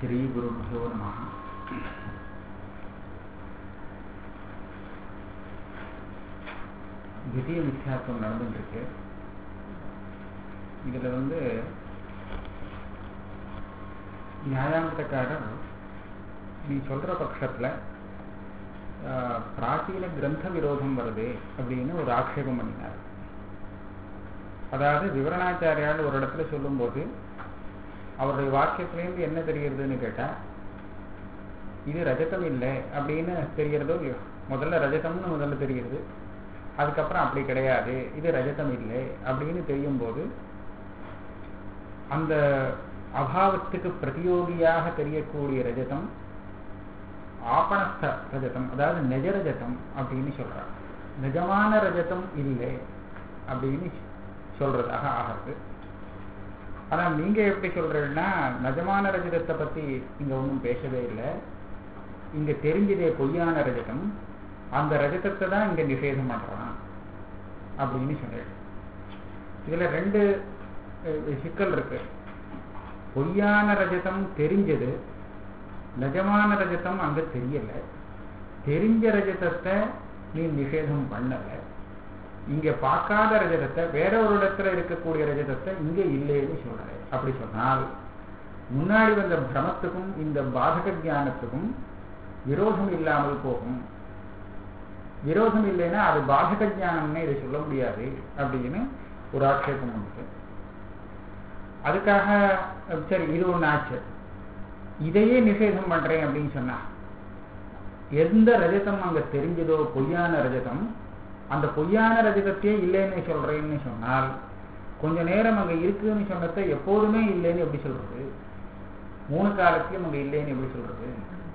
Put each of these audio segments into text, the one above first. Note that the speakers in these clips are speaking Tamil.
ஸ்ரீகுருभ्यो நமः திவ்ய மித்யாத்துவம் நடந்துட்டு இருக்கு இதுல வந்து நியாயாந்தக்காரர் நீ சொல்ற பட்சத்துல ஆஹ், பிராச்சீன கிரந்த விரோதம் வருது அப்படின்னு ஒரு ஆக்ஷேபம் பண்ணினார் அதாவது விவரணாச்சாரியால் ஒரு இடத்துல சொல்லும்போது அவருடைய வாக்கியத்திலேருந்து என்ன தெரிகிறதுன்னு கேட்டா இது ரஜதம் இல்லை அப்படின்னு தெரியறதோ இல்லையோ முதல்ல ரஜதம்னு முதல்ல தெரிகிறது அதுக்கப்புறம் அப்படி கிடையாது இது ரஜதம் இல்லை அப்படின்னு தெரியும் போது அந்த அபாவத்துக்கு பிரதியோகியாக தெரியக்கூடிய ரஜதம் ஆபணஸ்த ரஜதம் அதாவது நிஜ ரஜதம் அப்படின்னு சொல்றார் நிஜமான ரஜதம் இல்லை அப்படின்னு சொல்றதாக ஆகிறது ஆனா நீங்க எப்படி சொல்றீங்கன்னா நிஜமான ரஜதத்தை பத்தி இங்க ஒன்றும் பேசவே இல்லை இங்க தெரிஞ்சதே பொய்யான ரஜதம் அந்த ரஜதத்தை தான் இங்க நிஷேதம் பண்றான் அப்படின்னு சொல்றேன் இதுல ரெண்டு அஹ், சிக்கல் இருக்கு பொய்யான ரஜதம் தெரிஞ்சது நிஜமான ரஜதம் அங்க தெரியல தெரிஞ்ச ரஜதத்தை நீ நிஷேதம் பண்ணல இங்க பார்க்காத ரஜதத்தை வேற ஒரு இடத்துல இருக்கக்கூடிய ரஜதத்தை இங்க இல்லைன்னு சொல்ற அப்படி சொன்னால் முன்னாடி வந்த பிரமத்துக்கும் இந்த பாதக ஞானத்துக்கும் விரோதம் இல்லாமல் போகும் விரோதம் இல்லைன்னா அது பாதக ஞானம்னு இதை சொல்ல முடியாது அப்படின்னு ஒரு ஆட்சேபம் உண்டு அதுக்காக அஹ், சரி இது ஒண்ணு ஆச்சு இதையே நிஷேதம் பண்றேன் அப்படின்னு சொன்னா எந்த ரஜதம் அங்க தெரிஞ்சதோ பொய்யான ரஜதம் அந்த பொய்யான ரஜதத்தையே இல்லைன்னு சொல்றேன்னு சொன்னால் கொஞ்ச நேரம் அங்க இருக்குன்னு சொன்னதை எப்போதுமே இல்லைன்னு எப்படி சொல்றது மூணு காலத்தையும் அங்க இல்லைன்னு எப்படி சொல்றது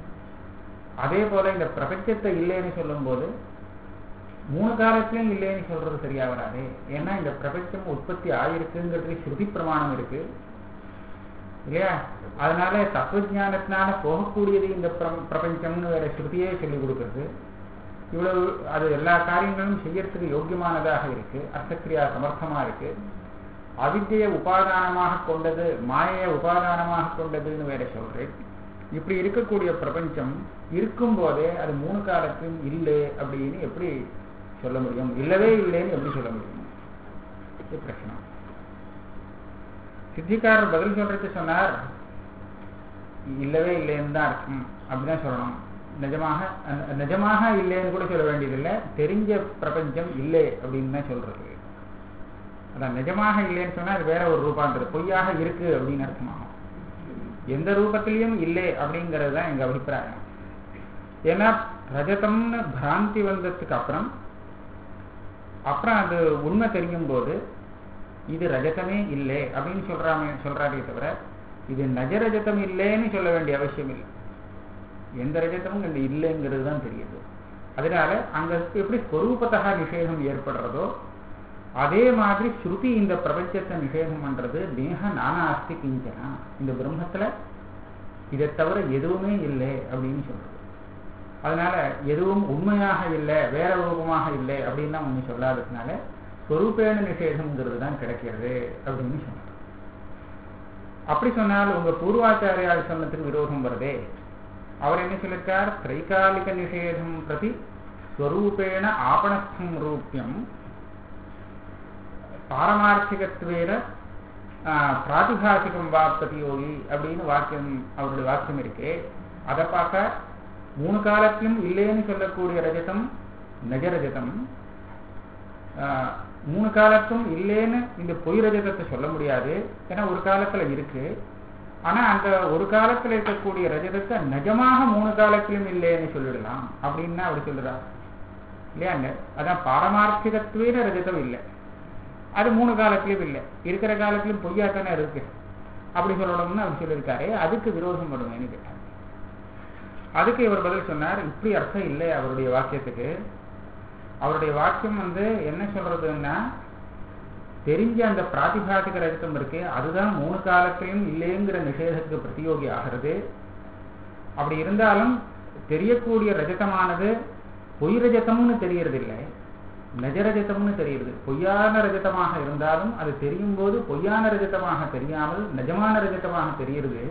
அதே போல இந்த பிரபஞ்சத்தை இல்லைன்னு சொல்லும்போது மூணு காலத்திலையும் இல்லைன்னு சொல்றது சரியா வராது ஏன்னா இந்த பிரபஞ்சம் உற்பத்தி ஆயிருக்குங்கிறது ஸ்ருதி பிரமாணம் இருக்கு இல்லையா அதனால தத்துவஞானத்தினால போகக்கூடியது இந்த பிர- பிரபஞ்சம்னு வேற ஸ்ருதியே சொல்லி கொடுக்கறது இவ்வளவு அது எல்லா காரியங்களும் செய்யறதுக்கு யோக்கியமானதாக இருக்கு அர்த்தக்கிரியா சமர்த்தமா இருக்கு அவித்தியை உபாதானமாக கொண்டது மாயையை உபாதானமாக கொண்டதுன்னு வேற சொல்றேன் இப்படி இருக்கக்கூடிய பிரபஞ்சம் இருக்கும் போதே அது மூணு காலத்திலும் இல்லை அப்படின்னு எப்படி சொல்ல முடியும் இல்லவே இல்லைன்னு எப்படி சொல்ல முடியும் இது பிரச்சனை சித்திக்காரர் பதில் சொல்றது சொன்னார் இல்லவே இல்லைன்னு தான் இருக்கும் அப்படிதான் சொல்லணும் நிஜமாக அஹ், நிஜமாக இல்லைன்னு கூட சொல்ல வேண்டியதில்லை தெரிஞ்ச பிரபஞ்சம் இல்லை அப்படின்னு தான் சொல்றது அதான் நிஜமாக இல்லைன்னு சொன்னா அது வேற ஒரு ரூபான்றது பொய்யாக இருக்கு அப்படின்னு அர்த்தமாகும் எந்த ரூபத்திலையும் இல்லை அப்படிங்கிறது தான் எங்க அபிப்பிராயம் ஏன்னா ரஜதம்னு பிராந்தி வந்ததுக்கு அப்புறம் அப்புறம் அது உண்மை தெரியும் போது இது ரஜதமே இல்லை அப்படின்னு சொல்றாமே சொல்றாரே தவிர இது நஜ ரஜதம் இல்லைன்னு சொல்ல வேண்டிய அவசியம் இல்லை எந்த ரஜதமும் இங்க இல்லைங்கிறது தான் தெரியுது அதனால அங்க எப்படி ஸ்வரூபத்தகா நிஷேதம் ஏற்படுறதோ அதே மாதிரி ஸ்ருதி இந்த பிரபஞ்சத்தை நிஷேதம் பண்றது தேக நானாஸ்தி கிஞ்சனா இந்த பிரம்மத்துல இதை தவிர எதுவுமே இல்லை அப்படின்னு சொல்றது அதனால எதுவும் உண்மையாக இல்லை வேற ரூபமாக இல்லை அப்படின்னு தான் ஒண்ணு சொல்லாததுனால ஸ்வரூபேண நிஷேதம்ங்கிறது தான் கிடைக்கிறது அப்படின்னு சொன்னார் அப்படி சொன்னால் உங்க பூர்வாச்சாரியால் சொன்னதுக்கு விரோதம் வருதே அவர் என்ன சொல்லியிருக்கார் திரைகாலிக நிஷேதம் பிரதி ஸ்வரூபேண ஆபணஸ்தம் ரூபியம் பாரமார்த்திகத்துவேன பிராதிபாசிகம் வா பிரதியோகி அப்படின்னு வாக்கியம் அவருடைய வாக்கியம் இருக்கு அதை பார்க்க மூணு காலத்திலும் இல்லைன்னு சொல்லக்கூடிய ரஜதம் நஜ ரஜதம் ஆஹ், மூணு காலத்தும் இல்லைன்னு இந்த பொய் ரஜதத்தை சொல்ல முடியாது ஏன்னா ஒரு காலத்துல இருக்கு ஆனா அந்த ஒரு காலத்துல இருக்கக்கூடிய ரஜதத்தை நிஜமாக மூணு காலத்திலும் இல்லைன்னு சொல்லிடலாம் அப்படின்னு அவர் சொல்லுறார் இல்லையாங்க அதான் பாரமார்த்திகத்துவேன ரஜதம் இல்லை அது மூணு காலத்திலும் இல்லை இருக்கிற காலத்திலும் பொய்யா தானே இருக்கு அப்படி சொல்லணும்னு அவர் சொல்லியிருக்காரு அதுக்கு விரோதம் வருவேன்னு கேட்டார் அதுக்கு இவர் பதில் சொன்னார் இப்படி அர்த்தம் இல்லை அவருடைய வாக்கியத்துக்கு அவருடைய வாக்கியம் வந்து என்ன சொல்றதுன்னா தெரிஞ்ச அந்த பிராதிபாதிக ரஜிதம் இருக்கு அதுதான் மூணு காலத்திலும் இல்லைங்கிற நிஷேதத்துக்கு பிரதியோகி ஆகிறது அப்படி இருந்தாலும் தெரியக்கூடிய ரஜதமானது பொய் ரஜதம்னு தெரியறதில்லை நஜரஜதம்னு தெரியுது பொய்யான ரஜதமாக இருந்தாலும் அது தெரியும் போது பொய்யான ரஜதமாக தெரியாமல் நிஜமான ரஜதமாக தெரியுது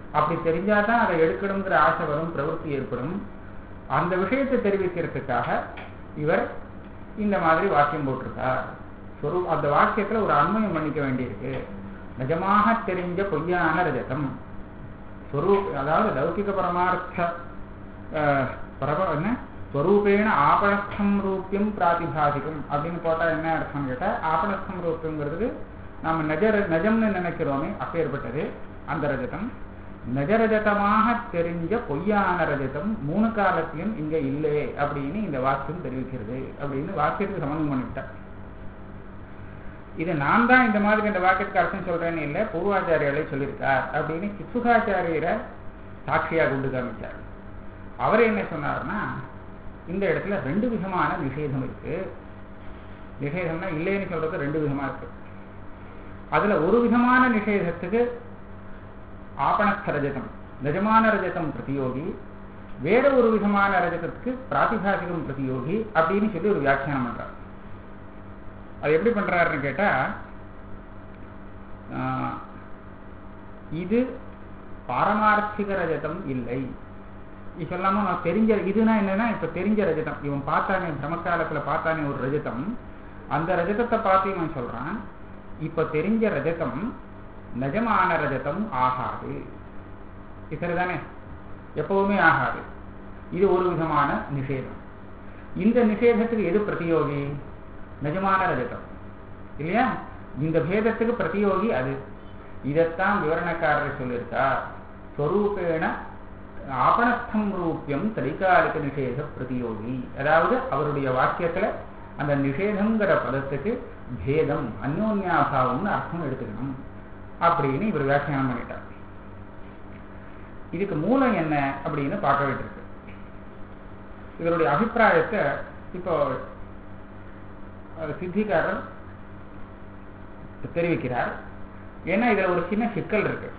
அப்படி தெரிஞ்சாதான் அதை எடுக்கணுங்கிற ஆசை வரும் பிரவೃತ್ತಿ ஏற்படும் அந்த விஷயத்தை தெரிவிக்கிறதுக்காக இவர் இந்த மாதிரி வாக்கியம் போட்டிருக்கார் சொரூ அந்த வாக்கியத்துல ஒரு அன்மயம் பண்ணிக்க வேண்டியிருக்கு நிஜமாக தெரிஞ்ச பொய்யான ரஜதம் ஸ்வரூப் அதாவது லௌகிக பரமார்த்த பரம என்ன ஸ்வரூபேண ஆபணஸ்தம் ரூபியம் பிராதிபாதிகம் அப்படின்னு போட்டா என்ன அர்த்தம் கேட்டா ஆபணஸ்தம் ரூபியங்கிறதுக்கு நாம நஜ நஜம்னு நினைக்கிறோமே அப்பேற்பட்டது அந்த ரஜதம் நஜரஜதமாக தெரிஞ்ச பொய்யான ரஜதம் மூணு காலத்திலும் இங்க இல்லை அப்படின்னு இந்த வாக்கியம் தெரிவிக்கிறது அப்படின்னு வாக்கியத்துக்கு சம்பந்தம் பண்ணிவிட்டார் இது நான் தான் இந்த மாதிரி இந்த வாக்கியத்துக்கு அர்த்தம் சொல்றேன்னு இல்லை பூர்வாச்சாரியாலே சொல்லியிருக்கார் அப்படின்னு கிசுகாச்சாரியரை சாட்சியா கொண்டு காமிச்சார் அவர் என்ன சொன்னார்னா இந்த இடத்துல ரெண்டு விதமான நிஷேதம் இருக்கு நிஷேதம்னா இல்லைன்னு சொல்றது ரெண்டு விதமா இருக்கு அதுல ஒரு விதமான நிஷேதத்துக்கு ஆபணஸ்த ரஜதம் நிஜமான ரஜதம் பிரதியோகி வேற ஒரு விதமான ரஜதத்துக்கு பிராதிபாசிகம் பிரதியோகி அப்படின்னு சொல்லி ஒரு வியாக்கியானம் பண்றார் அது எப்படி பண்றாருன்னு கேட்டா இது பாரமார்த்திக ரஜதம் இல்லை இது சொல்லாம நான் தெரிஞ்ச இதுனா என்னன்னா இப்ப தெரிஞ்ச ரஜதம் இவன் பார்த்தானே பிரமக்காலத்துல பார்த்தானே ஒரு ரஜதம் அந்த ரஜதத்தை பார்த்து இவன் சொல்றான் இப்ப தெரிஞ்ச ரஜதம் நிஜமான ரஜதம் ஆகாது சரிதானே எப்பவுமே ஆகாது இது ஒரு விதமான நிஷேதம் இந்த நிஷேதத்துக்கு எது பிரதியோகி நிஜமான ரஜதம் இல்லையா இந்த பேதத்துக்கு பிரதியோகி அது இதைத்தான் விவரணக்காரர் சொல்லியிருக்கார் ஸ்வரூபேண ஆபணஸ்தம் ரூபியம் திரைகாலிக நிஷேத பிரதியோகி அதாவது அவருடைய வாக்கியத்துல அந்த நிஷேதங்கிற பதத்துக்கு பேதம் அந்யோன்யாபாவம்னு அர்த்தம் எடுத்துக்கணும் அப்படின்னு இவர் வியாக்கியானம் பண்ணிட்டார் இதுக்கு மூலம் என்ன அப்படின்னு பார்க்க வேண்டியிருக்கு இவருடைய அபிப்பிராயத்தை இப்போ சித்திகாரர் தெரிவிக்கிறார் ஏன்னா இதுல ஒரு சின்ன சிக்கல் இருக்கு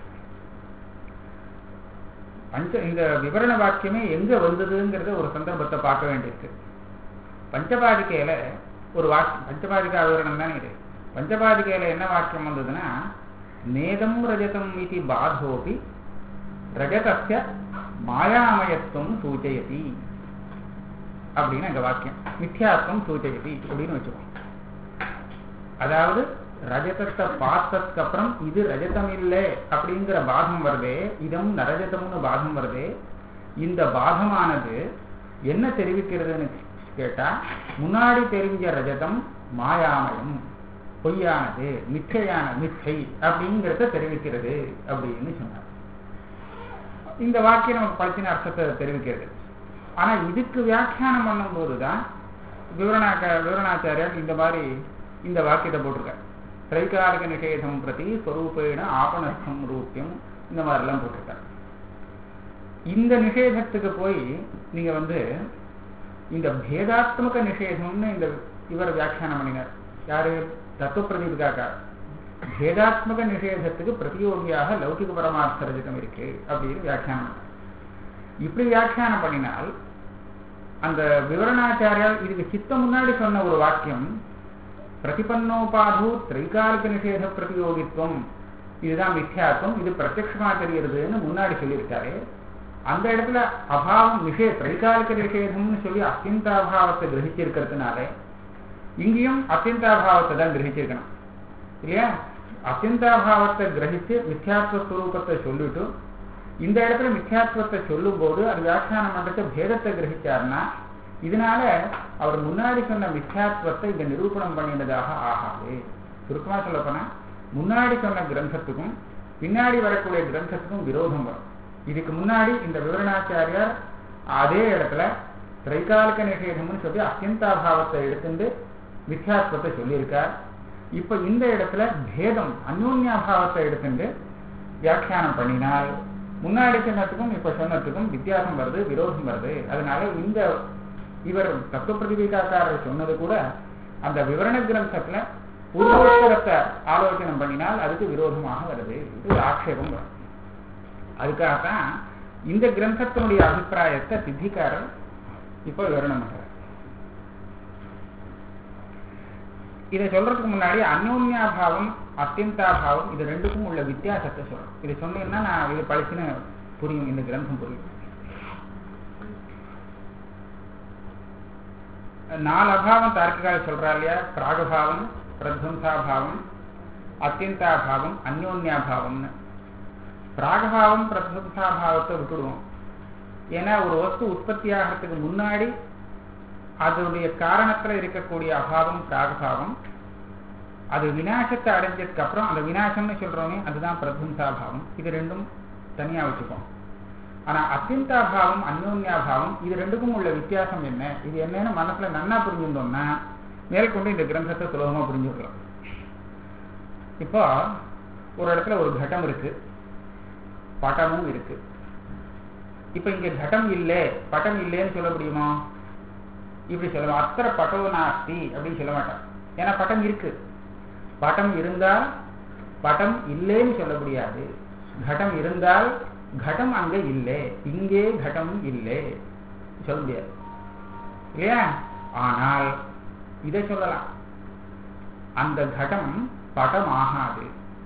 பஞ்ச இந்த விவரண வாக்கியமே எங்க வந்ததுங்கிறத ஒரு சந்தர்ப்பத்தை பார்க்க வேண்டியிருக்கு பஞ்சபாதிக்கையில ஒரு வாக்கியம் பஞ்சபாதிகா விவரணம் தானே இது பஞ்சபாதிக்கையில என்ன வாக்கியம் வந்ததுன்னா நேதம் ரஜதம் இது பாதோபி ரஜதஸ்ய மாயாமயத்துவம் சூச்சயதி அப்படின்னு அங்க வாக்கியம் மித்யாத்வம் சூச்சயதி அப்படின்னு வச்சுக்கோம் அதாவது ரஜதத்தை பார்த்ததுக்கு அப்புறம் இது ரஜதம் இல்லை அப்படிங்கிற பாதம் வருதே இதம் நரஜதம்னு பாதம் வருதே இந்த பாதமானது என்ன தெரிவிக்கிறதுன்னு கேட்டா முன்னாடி தெரிஞ்ச ரஜதம் மாயாமயம் பொய்யானது மிச்சையான மிச்சை அப்படிங்கிறத தெரிவிக்கிறது அப்படின்னு சொன்னார் இந்த வாக்கியம் நமக்கு பழத்தின அர்த்தத்தை தெரிவிக்கிறது ஆனா இதுக்கு வியாக்கியானம் பண்ணும் போதுதான் விவரணாக்க விவரணாச்சாரியர் இந்த மாதிரி இந்த வாக்கியத்தை போட்டிருக்கார் திரைகாலிக நிஷேதம் பிரதி ஸ்வரூபேண ஆபணஸ்தம் ரூபியம் இந்த மாதிரிலாம் போட்டிருக்கார் இந்த நிஷேதத்துக்கு போய் நீங்க வந்து இந்த பேதாத்மக நிஷேதம்னு இந்த இவர் வியாக்கியானம் பண்ணினார் யாரு தத்துவ பிரதீபிகாக்கார் பேதாத்மக நிஷேதத்துக்கு பிரதியோகியாக லௌகிக பரமார்த்த ரஜிதம் இருக்கு அப்படின்னு வியாக்கியானம் பண்ணார் இப்படி வியாக்கியானம் பண்ணினால் அந்த விவரணாச்சாரியால் இதுக்கு சித்தம் முன்னாடி சொன்ன ஒரு வாக்கியம் பிரதிபன்னோபாது திரைகாலிக நிஷேத பிரதியோகித்துவம் இதுதான் மித்யாத்வம் இது பிரத்யட்சமா தெரிகிறதுன்னு முன்னாடி சொல்லியிருக்காரு அந்த இடத்துல அபாவம் நிஷே திரைகாலிக நிஷேதம்னு சொல்லி அத்தியந்தாபாவத்தை கிரகிச்சிருக்கிறதுனால இங்கேயும் அத்தியந்தாபாவத்தை தான் கிரகிச்சிருக்கணும் இல்லையா அத்தியந்தாபாவத்தை கிரகிச்சு மித்யாத்வ ஸ்வரூபத்தை சொல்லிட்டு இந்த இடத்துல மித்யாத்வத்தை சொல்லும் போது அது வியாக்கியானம் பண்றது பேதத்தை கிரகிச்சார்னா இதனால அவர் முன்னாடி சொன்ன மித்யாத்வத்தை இங்க நிரூபணம் பண்ணினதாக ஆகாது சுருக்கமா சொல்ல போனா முன்னாடி சொன்ன கிரந்தத்துக்கும் பின்னாடி வரக்கூடிய கிரந்தத்துக்கும் விரோதம் வரும் இதுக்கு முன்னாடி இந்த விவரணாச்சாரியார் அதே இடத்துல திரைகாலிக நிஷேதம்னு சொல்லி அத்தியந்தாபாவத்தை எடுத்துட்டு மித்யாத்வத்தை சொல்லியிருக்கார் இப்ப இந்த இடத்துல பேதம் அந்யோன்யாபாவத்தை எடுத்துட்டு வியாக்கியானம் பண்ணினால் முன்னாடி சொன்னதுக்கும் இப்ப சொன்னதுக்கும் வித்தியாசம் வருது விரோதம் வருது அதனால இந்த இவர் தத்துவ பிரதிபீகாக்காரர் சொன்னது கூட அந்த விவரண கிரந்தத்துல பூர்வோத்தரத்தை ஆலோசனம் பண்ணினால் அதுக்கு விரோதமாக வருது இது ஆட்சேபம் வரும் அதுக்காகத்தான் இந்த கிரந்தத்தினுடைய அபிப்பிராயத்தை சித்திக்காரர் இப்போ விவரணம் பண்றார் இதை சொல்றதுக்கு முன்னாடி அந்யோன்யாபாவம் அத்தியந்தாபாவம் இது ரெண்டுக்கும் உள்ள வித்தியாசத்தை சொல்றோம் இது சொன்னீங்கன்னா நான் இது படிச்சுன்னு புரியும் இந்த கிரந்தம் புரியும் நாலு அபாவம் தார்க்கிகால் சொல்றா இல்லையா பிராகபாவம் பிரத்வம்சாபாவம் அத்தியந்தாபாவம் அந்யோன்யாபாவம்னு பிராகபாவம் பிரத்வம்சாபாவத்தை விட்டுடுவோம் ஏன்னா ஒரு வஸ்து உற்பத்தி ஆகிறதுக்கு முன்னாடி அதனுடைய காரணத்துல இருக்கக்கூடிய அபாவம் பிராகபாவம் அது விநாசத்தை அடைஞ்சதுக்கு அப்புறம் அந்த விநாசம்னு சொல்றோமே அதுதான் பிரத்வம்சாபாவம் இது ரெண்டும் தனியா வச்சுப்போம் ஆனா அத்தியந்தாபாவம் அந்யோன்யாபாவம் இது ரெண்டுக்கும் உள்ள வித்தியாசம் என்ன இது என்னன்னு மனசுல நன்னா புரிஞ்சுட்டோம்னா மேற்கொண்டு இந்த கிரந்தத்தை சுலபமா புரிஞ்சுக்கலாம் இப்போ ஒரு இடத்துல ஒரு கட்டம் இருக்கு பட்டமும் இருக்கு இப்ப இங்க கட்டம் இல்லை பட்டம் இல்லைன்னு சொல்ல முடியுமா இப்படி சொல்லலாம் அத்தனை பட்டோ நாஸ்தி அப்படின்னு சொல்ல மாட்டான் ஏன்னா பட்டம் இருக்கு பட்டம் இருந்தால் பட்டம் இல்லைன்னு சொல்ல முடியாது கட்டம் இருந்தால் கடம் அங்க இல்லை இங்கே கடம் இல்லை சொல்ல முடியாது இல்லையா ஆனால் இதை சொல்லலாம் அந்த கடம் படம் ஆகாது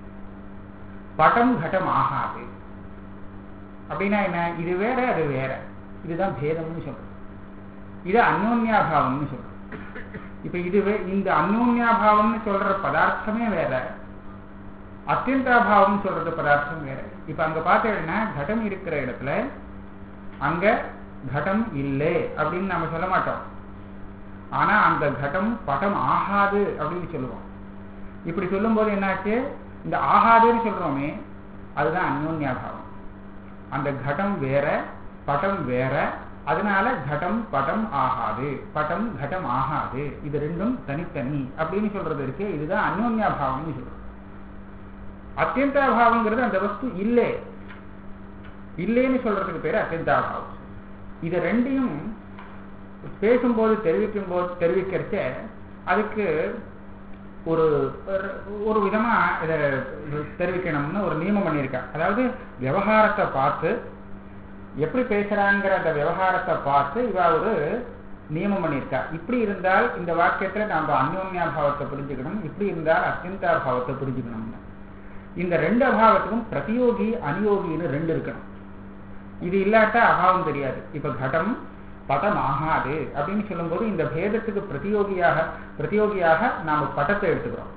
படம் கடம் ஆகாது அப்படின்னா என்ன இது வேற அது வேற இதுதான் பேதம்னு சொல்றோம் இது அந்யோன்யாபாவம்னு சொல்றோம் இப்ப இது இந்த அந்யோன்யாபாவம்னு சொல்ற பதார்த்தமே வேற அத்தியந்தாபாவம் சொல்றது பதார்த்தம் வேற இப்ப அங்க பார்த்தீங்கன்னா கடம் இருக்கிற இடத்துல அங்க கடம் இல்லை அப்படின்னு நம்ம சொல்ல மாட்டோம் ஆனா அந்த கடம் படம் ஆகாது அப்படின்னு சொல்லுவோம் இப்படி சொல்லும் போது என்னாச்சு இந்த ஆகாதுன்னு சொல்றோமே அதுதான் அந்யோன்யாபாவம் அந்த கடம் வேற படம் வேற அதனால கடம் படம் ஆகாது படம் கடம் ஆகாது இது ரெண்டும் தனித்தனி அப்படின்னு சொல்றது இருக்கு இதுதான் அந்யோன்யாபாவம்னு சொல்றோம் அத்தியந்தாபாவங்கிறது அந்த வஸ்து இல்லை இல்லைன்னு சொல்றதுக்கு பேரு அத்தியந்தாபாவம் இதை ரெண்டையும் பேசும்போது தெரிவிக்கும் போது தெரிவிக்கிறச்ச அதுக்கு ஒரு ஒரு விதமா இதை தெரிவிக்கணும்னு ஒரு நியமம் பண்ணியிருக்கா அதாவது விவகாரத்தை பார்த்து எப்படி பேசுறாங்கிற அந்த விவகாரத்தை பார்த்து இவ ஒரு நியமம் பண்ணியிருக்கா இப்படி இருந்தால் இந்த வாக்கியத்துல நாம அந்யோன்யாபாவத்தை புரிஞ்சுக்கணும் இப்படி இருந்தால் அத்தியந்தாபாவத்தை புரிஞ்சுக்கணும்னு இந்த ரெண்டு அபாவத்துக்கும் பிரதியோகி அநியோகின்னு ரெண்டு இருக்கணும் இது இல்லாட்டா அபாவம் தெரியாது இப்ப கடம் படம் ஆகாது அப்படின்னு சொல்லும்போது இந்த பேதத்துக்கு பிரதியோகியாக பிரதியோகியாக நாம பட்டத்தை எடுத்துக்கிறோம்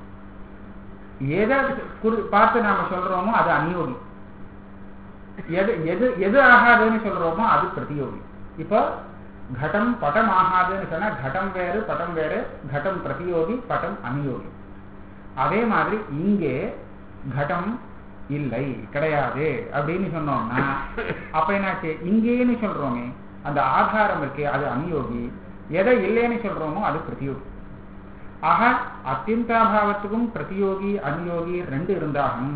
எதை பார்த்து நாம சொல்றோமோ அது அநியோகி எது எது எது ஆகாதுன்னு சொல்றோமோ அது பிரதியோகி இப்போ கடம் படம் ஆகாதுன்னு சொன்னா கடம் வேறு படம் வேறு கடம் பிரதியோகி படம் அநியோகி அதே மாதிரி இங்கே கடம் இல்லை கிடையாது அப்படின்னு சொன்னோம்னா அப்ப என்னாச்சு இங்கேன்னு சொல்றோமே அந்த ஆதாரம் இருக்கு அது அநியோகி எதை இல்லைன்னு சொல்றோமோ அது பிரதியோகி ஆக அத்தியந்தாபாவத்துக்கும் பிரதியோகி அநியோகி ரெண்டு இருந்தாலும்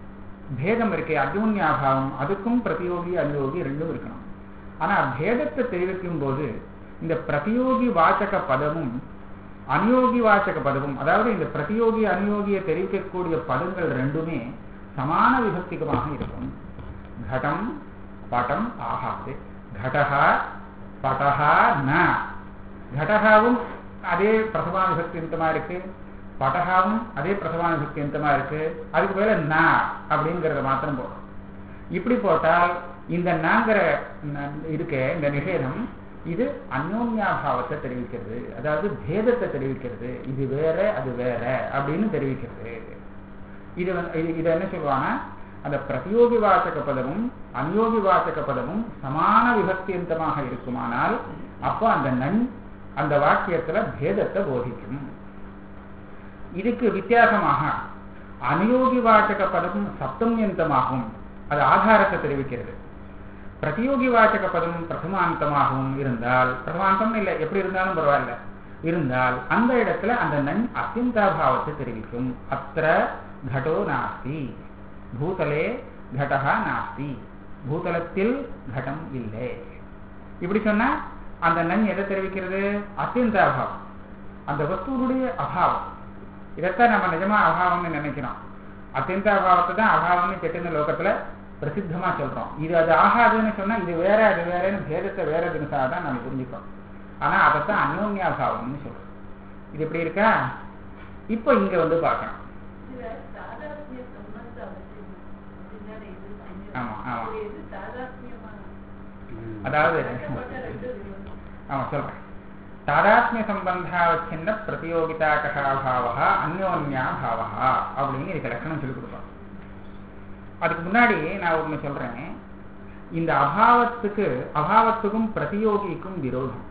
பேதம் இருக்கே அஜூன்யாபாவம் அதுக்கும் பிரதியோகி அநியோகி ரெண்டும் இருக்கணும் ஆனா பேதத்தை தெரிவிக்கும் போது இந்த பிரதியோகி வாச்சக பதமும் அநியோகி வாச்சக பதமும் அதாவது இந்த பிரதியோகி அநியோகியை தெரிவிக்கக்கூடிய பதங்கள் ரெண்டுமே சமான விபக்திகமாக இருக்கும் கடம் படம் ஆகாது கடகா படகா ந கடகாவும் அதே பிரசமா விபக்தியந்தமா இருக்கு படகாவும் அதே பிரசமா விபக்தியந்தமா இருக்கு அதுக்கு மேல ந அப்படிங்கிறத மாத்திரம் போடும் இப்படி போட்டால் இந்த நாங்கிற இருக்க இந்த நிஷேதம் இது அந்யோன்யாபாவத்தை தெரிவிக்கிறது அதாவது பேதத்தை தெரிவிக்கிறது இது வேற அது வேற அப்படின்னு தெரிவிக்கிறது இது வந்து இதை என்ன சொல்லுவாங்க அந்த பிரதியோகி வாசக பதமும் அநியோகி வாசக பதமும் சமான விபக்தியந்தமாக இருக்குமானால் அப்போ அந்த நன் அந்த வாக்கியத்துல பேதத்தை போதிக்கும் இதுக்கு வித்தியாசமாக அநியோகி வாசக பதம் சப்தம்யந்தமாகும் அது ஆதாரத்தை தெரிவிக்கிறது பிரதியோகி வாசக பதம் பிரதமாந்தமாகவும் இருந்தால் பிரதமாந்தம் இல்லை எப்படி இருந்தாலும் பரவாயில்ல இருந்தால் அந்த இடத்துல அந்த நன் அத்தியந்தாபாவத்தை தெரிவிக்கும் அத்த கடோ நாஸ்தி பூதலே கடகா நாஸ்தி பூதலத்தில் கடம் இல்லை இப்படி சொன்னா அந்த நன் எதை தெரிவிக்கிறது அத்தியந்த அபாவம் அந்த வஸ்துவனுடைய அபாவம் இதைத்தான் நம்ம நிஜமா அபாவம்னு நினைக்கிறோம் அத்தியந்த அபாவத்தை தான் அபாவம்னு கெட்டுன லோகத்துல பிரசித்தமா சொல்றோம் இது அது ஆகாதுன்னு சொன்னா இது வேற அது வேறன்னு பேதத்தை வேற தினசாக தான் நம்ம புரிஞ்சுக்கிறோம் ஆனா அதைத்தான் அந்யோன்யாபாவம்னு சொல்றோம் இது எப்படி இருக்கா இப்போ இங்க வந்து பார்க்கணும் தானே இது சமயம். ஆமா, ஆமா. இது எது தாதாத்மியமா அதாவது கஷ்டப்பட்ட ரெண்டு விரோதம். ஆமா சொல்றேன் தாதாத்மிய சம்பந்தாவச்சின்ன பிரதியோகிதாகாபாவா அந்யோன்யாபாவா அப்படின்னு இதுக்கு லட்சணம் சொல்லி கொடுப்போம் அதுக்கு முன்னாடி நான் ஒண்ணு சொல்றேன் இந்த அபாவத்துக்கு அபாவத்துக்கும் பிரதியோகிக்கும் விரோதம்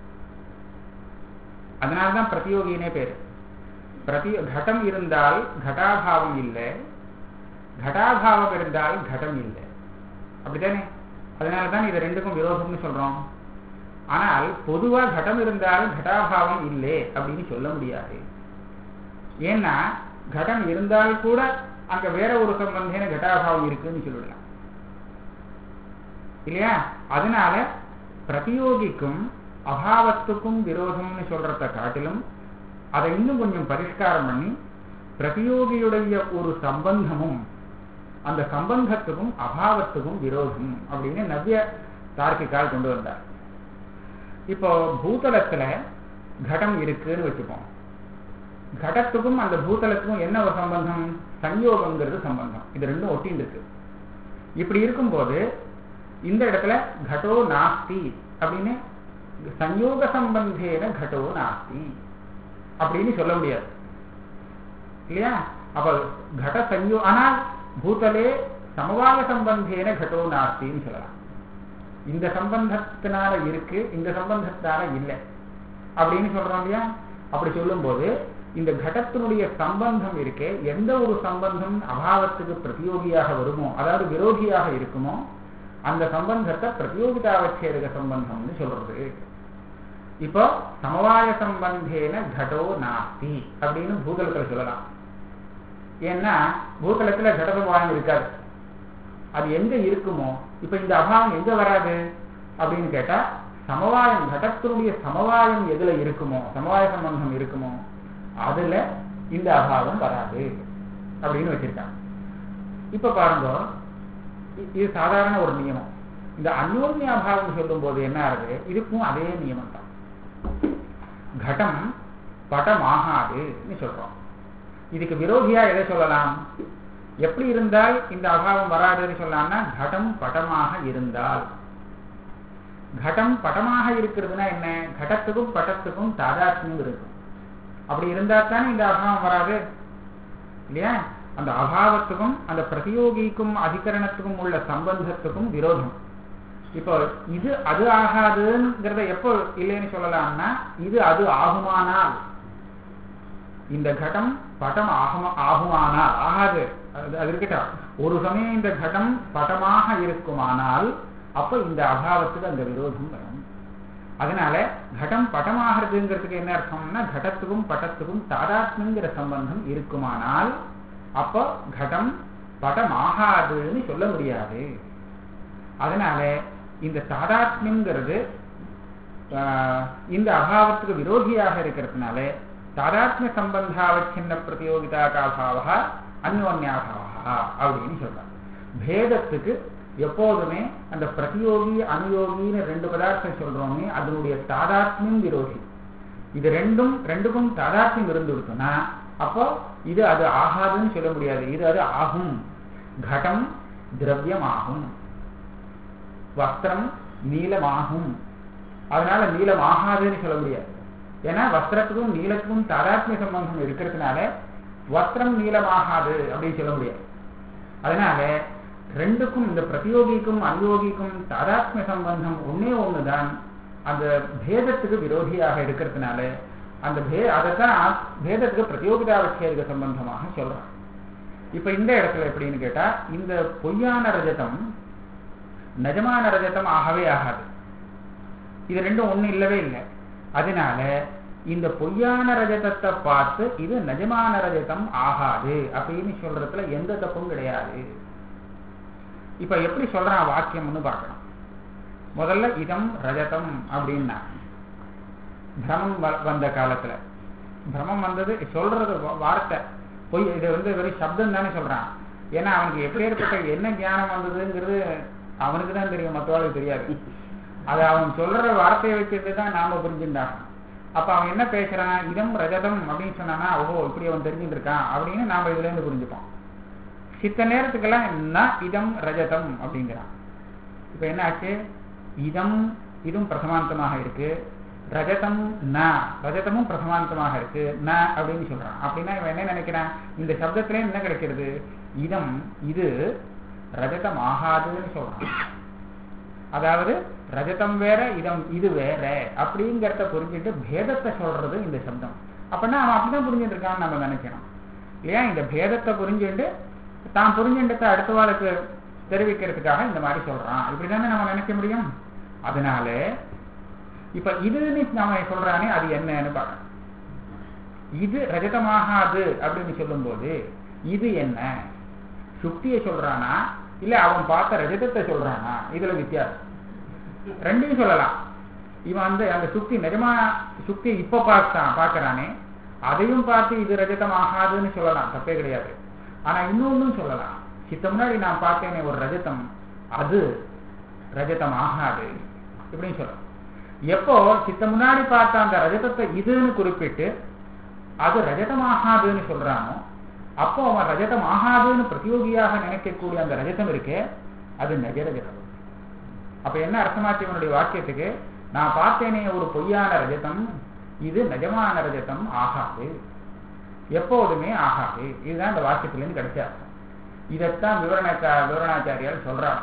அதனால்தான் பிரதியோகினே பேரு பிரதி கடம் இருந்தால் கடாபாவம் இல்லை கடாபாவம் இருந்தால் கடம் இல்லை அப்படித்தானே அதனால தான் இது ரெண்டுக்கும் விரோதம்னு சொல்றோம் ஆனால் பொதுவா கடம் இருந்தால் கடாபாவம் இல்லை அப்படின்னு சொல்ல முடியாது ஏன்னா கடம் இருந்தால் கூட அங்க வேற ஒரு சம்பந்தேன கடாபாவம் இருக்குன்னு சொல்லிடலாம் இல்லையா அதனால பிரதியோகிக்கும் அபாவத்துக்கும் விரோதம்னு சொல்றத காட்டிலும் அதை இன்னும் கொஞ்சம் பரிஷ்காரம் பண்ணி பிரதியோகியுடைய ஒரு சம்பந்தமும் அந்த சம்பந்தத்துக்கும் அபாவத்துக்கும் விரோதம் அப்படின்னு நவ்ய தார்க்கிகால் கொண்டு வந்தார் இப்போ பூதலத்துல கடம் இருக்குன்னு வச்சுப்போம் கடத்துக்கும் அந்த பூதலத்துக்கும் என்ன ஒரு சம்பந்தம் சஞ்யோகங்கிறது சம்பந்தம் இது ரெண்டும் ஒட்டின்னு இருக்கு இப்படி இருக்கும்போது இந்த இடத்துல கடோ நாஸ்தி அப்படின்னு சஞ்யோக சம்பந்தேன கடோ நாஸ்தி அப்படின்னு சொல்ல முடியாது இல்லையா அப்ப கட சஞ்சோ ஆனால் பூதலே சமவாய சம்பந்தேன கடோ நாஸ்தின்னு சொல்லலாம் இந்த சம்பந்தத்தினால இருக்கு இந்த சம்பந்தத்தினால இல்லை அப்படின்னு சொல்றோம் இல்லையா அப்படி சொல்லும்போது இந்த கடத்தினுடைய சம்பந்தம் இருக்கே எந்த ஒரு சம்பந்தம் அபாவத்துக்கு பிரதியோகியாக வருமோ அதாவது விரோதியாக இருக்குமோ அந்த சம்பந்தத்தை பிரதியோகிதாவச்சேருக சம்பந்தம்னு சொல்றது இப்போ சமவாய சம்பந்தேன கடோ நாஸ்தி அப்படின்னு பூதலத்துல சொல்லலாம் ஏன்னா பூதலத்துல கட சமவாயம் இருக்காது அது எங்க இருக்குமோ இப்ப இந்த அபாவம் எங்க வராது அப்படின்னு கேட்டா சமவாயம் கடத்தினுடைய சமவாயம் எதுல இருக்குமோ சமவாய சம்பந்தம் இருக்குமோ அதுல இந்த அபாவம் வராது அப்படின்னு வச்சிருக்காங்க இப்ப பாருங்க இ- இது சாதாரண ஒரு நியமம் இந்த அந்யோன்ய அபாவம் சொல்லும் போது என்ன ஆகுது இதுக்கும் அதே நியமம் தான் கடம் படம் ஆகாதுன்னு சொல்றோம் இதுக்கு விரோதியா எதை சொல்லலாம் எப்படி இருந்தால் இந்த அபாவம் வராதுன்னு சொல்லலாம்னா கடம் படமாக இருந்தால் கடம் படமாக இருக்கிறதுனா என்ன கடத்துக்கும் பட்டத்துக்கும் தாதாத்மியம் இருக்கும் அப்படி இருந்தா தானே இந்த அபாவம் வராது இல்லையா அந்த அபாவத்துக்கும் அந்த பிரதியோகிக்கும் அதிகரணத்துக்கும் உள்ள சம்பந்தத்துக்கும் விரோதம் இப்போ இது அது ஆகாதுங்கிறத எப்போ இல்லைன்னு சொல்லலாம்னா இது அது ஆகுமானால் இந்த கடம் படம் ஆகுமா ஆகுமானால் ஆகாது அது அது இருக்கட்டும் ஒரு சமயம் இந்த கடம் படமாக இருக்குமானால் அப்ப இந்த அபாவத்துக்கு அந்த விரோதம் வரும் அதனால கடம் படமாகிறதுங்கிறதுக்கு என்ன அர்த்தம்னா கடத்துக்கும் பட்டத்துக்கும் தாதாத்மியங்கிற சம்பந்தம் இருக்குமானால் அப்போ கடம் படமாகாதுன்னு சொல்ல முடியாது அதனால இந்த தாதாத்மியங்கிறது ஆஹ், இந்த அபாவத்துக்கு விரோதியாக இருக்கிறதுனால தாதாத்மிய சம்பந்தாவச்சின்ன பிரதியோகிதாகாபாவா அந்யோன்யாபாவா அப்படின்னு சொல்றாங்க பேதத்துக்கு எப்போதுமே அந்த பிரதியோகி அனுயோகின்னு ரெண்டு பதார்த்தம் சொல்றோமே அதனுடைய தாதாத்மியம் விரோதி இது ரெண்டும் ரெண்டுக்கும் தாதாத்மியம் இருந்து இருக்குன்னா அப்போ இது அது ஆகாதுன்னு சொல்ல முடியாது இது அது ஆகும் கடம் திரவியம் ஆகும் வஸ்திரம் நீலமாகும் அதனால நீலம் ஆகாதுன்னு சொல்ல முடியாது ஏன்னா வஸ்திரத்துக்கும் நீலத்துக்கும் தாதாத்மிய சம்பந்தம் இருக்கிறதுனால வஸ்திரம் நீலமாகாது அப்படின்னு சொல்ல முடியாது அதனால ரெண்டுக்கும் இந்த பிரதியோகிக்கும் அனுயோகிக்கும் தாதாத்மிய சம்பந்தம் ஒன்னே ஒண்ணுதான் அந்த பேதத்துக்கு விரோதியாக இருக்கிறதுனால அந்த பே அதைத்தான் பேதத்துக்கு பிரதியோகிதாவச்சேர்க சம்பந்தமாக சொல்றான் இப்ப இந்த இடத்துல எப்படின்னு கேட்டா இந்த பொய்யான ரஜதம் நிஜமான ரஜதம் ஆகவே ஆகாது இது ரெண்டும் ஒண்ணு இல்லவே இல்லை அதனால இந்த பொய்யான ரஜதத்தை பார்த்து இது நிஜமான ரஜதம் ஆகாது அப்படின்னு சொல்றதுல எந்த தப்பும் கிடையாது இப்ப எப்படி சொல்றான் வாக்கியம்னு பார்க்கணும் முதல்ல இதம் ரஜதம் அப்படின்னா பிரமம் வ- வந்த காலத்துல பிரமம் வந்தது சொல்றது வா- வார்த்தை பொய் இது வந்து வெறும் சப்தம் தானே சொல்றான் ஏன்னா அவனுக்கு எப்படி ஏற்பட்ட என்ன ஞானம் வந்ததுங்கிறது அவனுக்கு தான் தெரியும் மற்றவாளுக்கு தெரியாது அது அவன் சொல்ற வார்த்தையை வச்சுட்டு தான் நாம புரிஞ்சுட்டான் அப்ப அவன் என்ன பேசுறான் இதம் ரஜதம் அப்படின்னு சொன்னானா ஓஹோ இப்படி அவன் தெரிஞ்சுட்டு இருக்கான் அப்படின்னு நாம இதுல இருந்து புரிஞ்சுப்போம் சித்த நேரத்துக்கெல்லாம் ந இதம் ரஜதம் அப்படிங்கிறான் இப்ப என்ன ஆச்சு இதம் இதுவும் பிரசமாந்தமாக இருக்கு ரஜதம் ந ரஜதமும் பிரசமாந்தமாக இருக்கு ந அப்படின்னு சொல்றான் அப்படின்னா இவன் என்ன நினைக்கிறான் இந்த சப்தத்திலே என்ன கிடைக்கிறது இதம் இது ரஜதம் ஆகாதுன்னு சொல்றான் அதாவது ரஜதம் வேற இதம் இது வேற அப்படிங்கிறத புரிஞ்சுட்டு பேதத்தை சொல்றது இந்த சப்தம் அப்படின்னா அவன் அப்படிதான் புரிஞ்சுட்டு இருக்கான்னு நம்ம நினைக்கணும் இல்லையா இந்த பேதத்தை புரிஞ்சுட்டு தான் புரிஞ்சுட்டதை அடுத்த வாழ்க்கு தெரிவிக்கிறதுக்காக இந்த மாதிரி சொல்றான் இப்படிதானே நம்ம நினைக்க முடியும் அதனால இப்ப இதுன்னு நாம சொல்றானே அது என்னன்னு பார்க்கணும் இது ரஜதமாகாது அப்படின்னு சொல்லும்போது இது என்ன சுக்தியை சொல்றானா இல்ல அவன் பார்த்த ரஜதத்தை சொல்றானா இதுல வித்தியாசம் ரெண்டையும் சொல்லலாம் இவன் வந்து அந்த சுக்தி நிஜமா சுக்தி இப்ப பார்த்தான் பார்க்கறானே அதையும் பார்த்து இது ரஜதம் ஆகாதுன்னு சொல்லலாம் தப்பே கிடையாது ஆனா இன்னொன்னும் சொல்லலாம் சித்த முன்னாடி நான் பார்த்தேனே ஒரு ரஜதம் அது ரஜதம் ஆகாது இப்படின்னு சொல்லலாம் எப்போ சித்த முன்னாடி பார்த்த அந்த ரஜதத்தை இதுன்னு குறிப்பிட்டு அது ரஜதம் ஆகாதுன்னு சொல்றானோ அப்போ அவன் ரஜதம் ஆகாதுன்னு பிரதியோகியாக நினைக்கக்கூடிய அந்த ரஜதம் இருக்கே அது நஜ ரஜதம் அப்ப என்ன அர்த்தமாச்சு இவனுடைய வாக்கியத்துக்கு நான் பார்த்தேனே ஒரு பொய்யான ரஜதம் இது நிஜமான ரஜதம் ஆகாது எப்போதுமே ஆகாது இதுதான் இந்த வாக்கியத்திலிருந்து கிடைச்ச அர்த்தம் இதைத்தான் விவரணா விவரணாச்சாரியால் சொல்றார்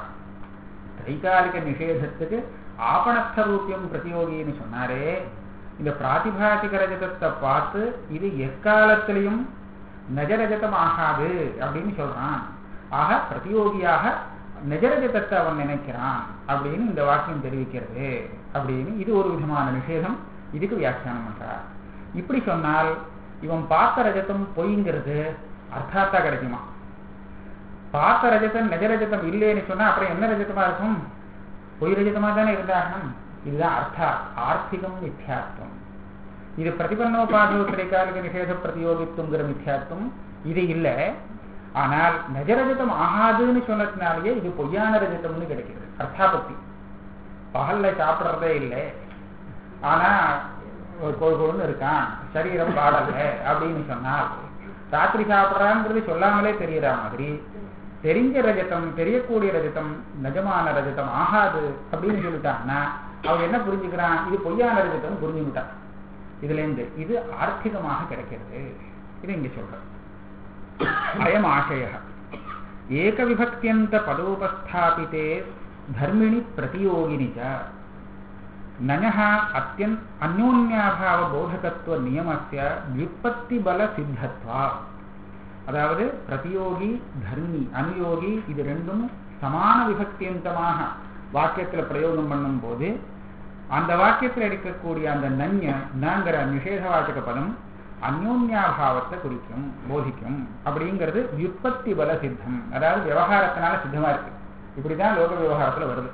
தைகாலிக நிஷேதத்துக்கு ஆபணஸ்த ரூபியம் பிரதியோகின்னு சொன்னாரே இந்த பிராதிபாசிக ரஜதத்தை பார்த்து இது எக்காலத்திலையும் நஜரஜதம் ஆகாது அப்படின்னு சொல்றான் ஆக பிரதியோகியாக நஜரஜதத்தை அவன் நினைக்கிறான் அப்படின்னு இந்த வாக்கியம் தெரிவிக்கிறது அப்படின்னு இது ஒரு விதமான நிஷேதம் இதுக்கு வியாக்கியானம் பண்றார் இப்படி சொன்னால் இவன் பார்த்த ரஜதம் பொய்ங்கிறது அர்த்தாத்தா கிடைக்குமா பார்த்த ரஜதம் நஜரஜதம் இல்லைன்னு சொன்னா அப்புறம் என்ன ரஜதமா இருக்கும் பொய் ரஜதமா தானே இருந்தாகணும் இதுதான் அர்த்தா ஆர்த்திகம் மித்யாத்வம் இது பிரதிபன்னோபாதோ திரைக்காலிக நிஷேத பிரதியோகித்துங்கிற மித்யாத்வம் இது இல்லை ஆனால் நஜரஜதம் ஆகாதுன்னு சொன்னதுனாலேயே இது பொய்யான ரஜதம்னு கிடைக்கிறது அர்த்தாபத்தி பகல்ல சாப்பிட்றதே இல்லை ஆனா கொழுன்னு இருக்கான் சரீரம் பாடல அப்படின்னு சொன்னால் ராத்திரி சாப்பிட்றாங்கிறது சொல்லாமலே தெரியற மாதிரி தெரிஞ்ச ரஜதம் தெரியக்கூடிய ரஜதம் நிஜமான ரஜதம் ஆகாது அப்படின்னு சொல்லிட்டான்னா அவன் என்ன புரிஞ்சுக்கிறான் இது பொய்யான ரஜதம் புரிஞ்சுக்கிட்டான் இதுல இருந்து இது ஆர்த்திகமாக கிடைக்கிறது இது இங்க சொல்ற அயம் ஆசய ஏக விபக்தியந்த பதோபஸ்தாபித்தே தர்மிணி பிரதியோகினி ச நனः அத்தியன் அந்யோன்யாபாவ போதகத்துவ நியமஸ்ய வியுற்பத்தி பல சித்தத்வா அதாவது பிரதியோகி தர்மி அனுயோகி இது ரெண்டும் சமான விபக்தியந்தமாக வாக்கியத்துல பிரயோகம் பண்ணும் போது அந்த வாக்கியத்தில் எடுக்கக்கூடிய அந்த நன்ய நங்கிற நிஷேதவாச்சக பதம் அந்யோன்யாபாவத்தை குறிக்கும் போதிக்கும் அப்படிங்கிறது வியுற்பத்தி பல சித்தம் அதாவது விவகாரத்தினால சித்தமா இருக்கு இப்படிதான் லோக விவகாரத்துல வருது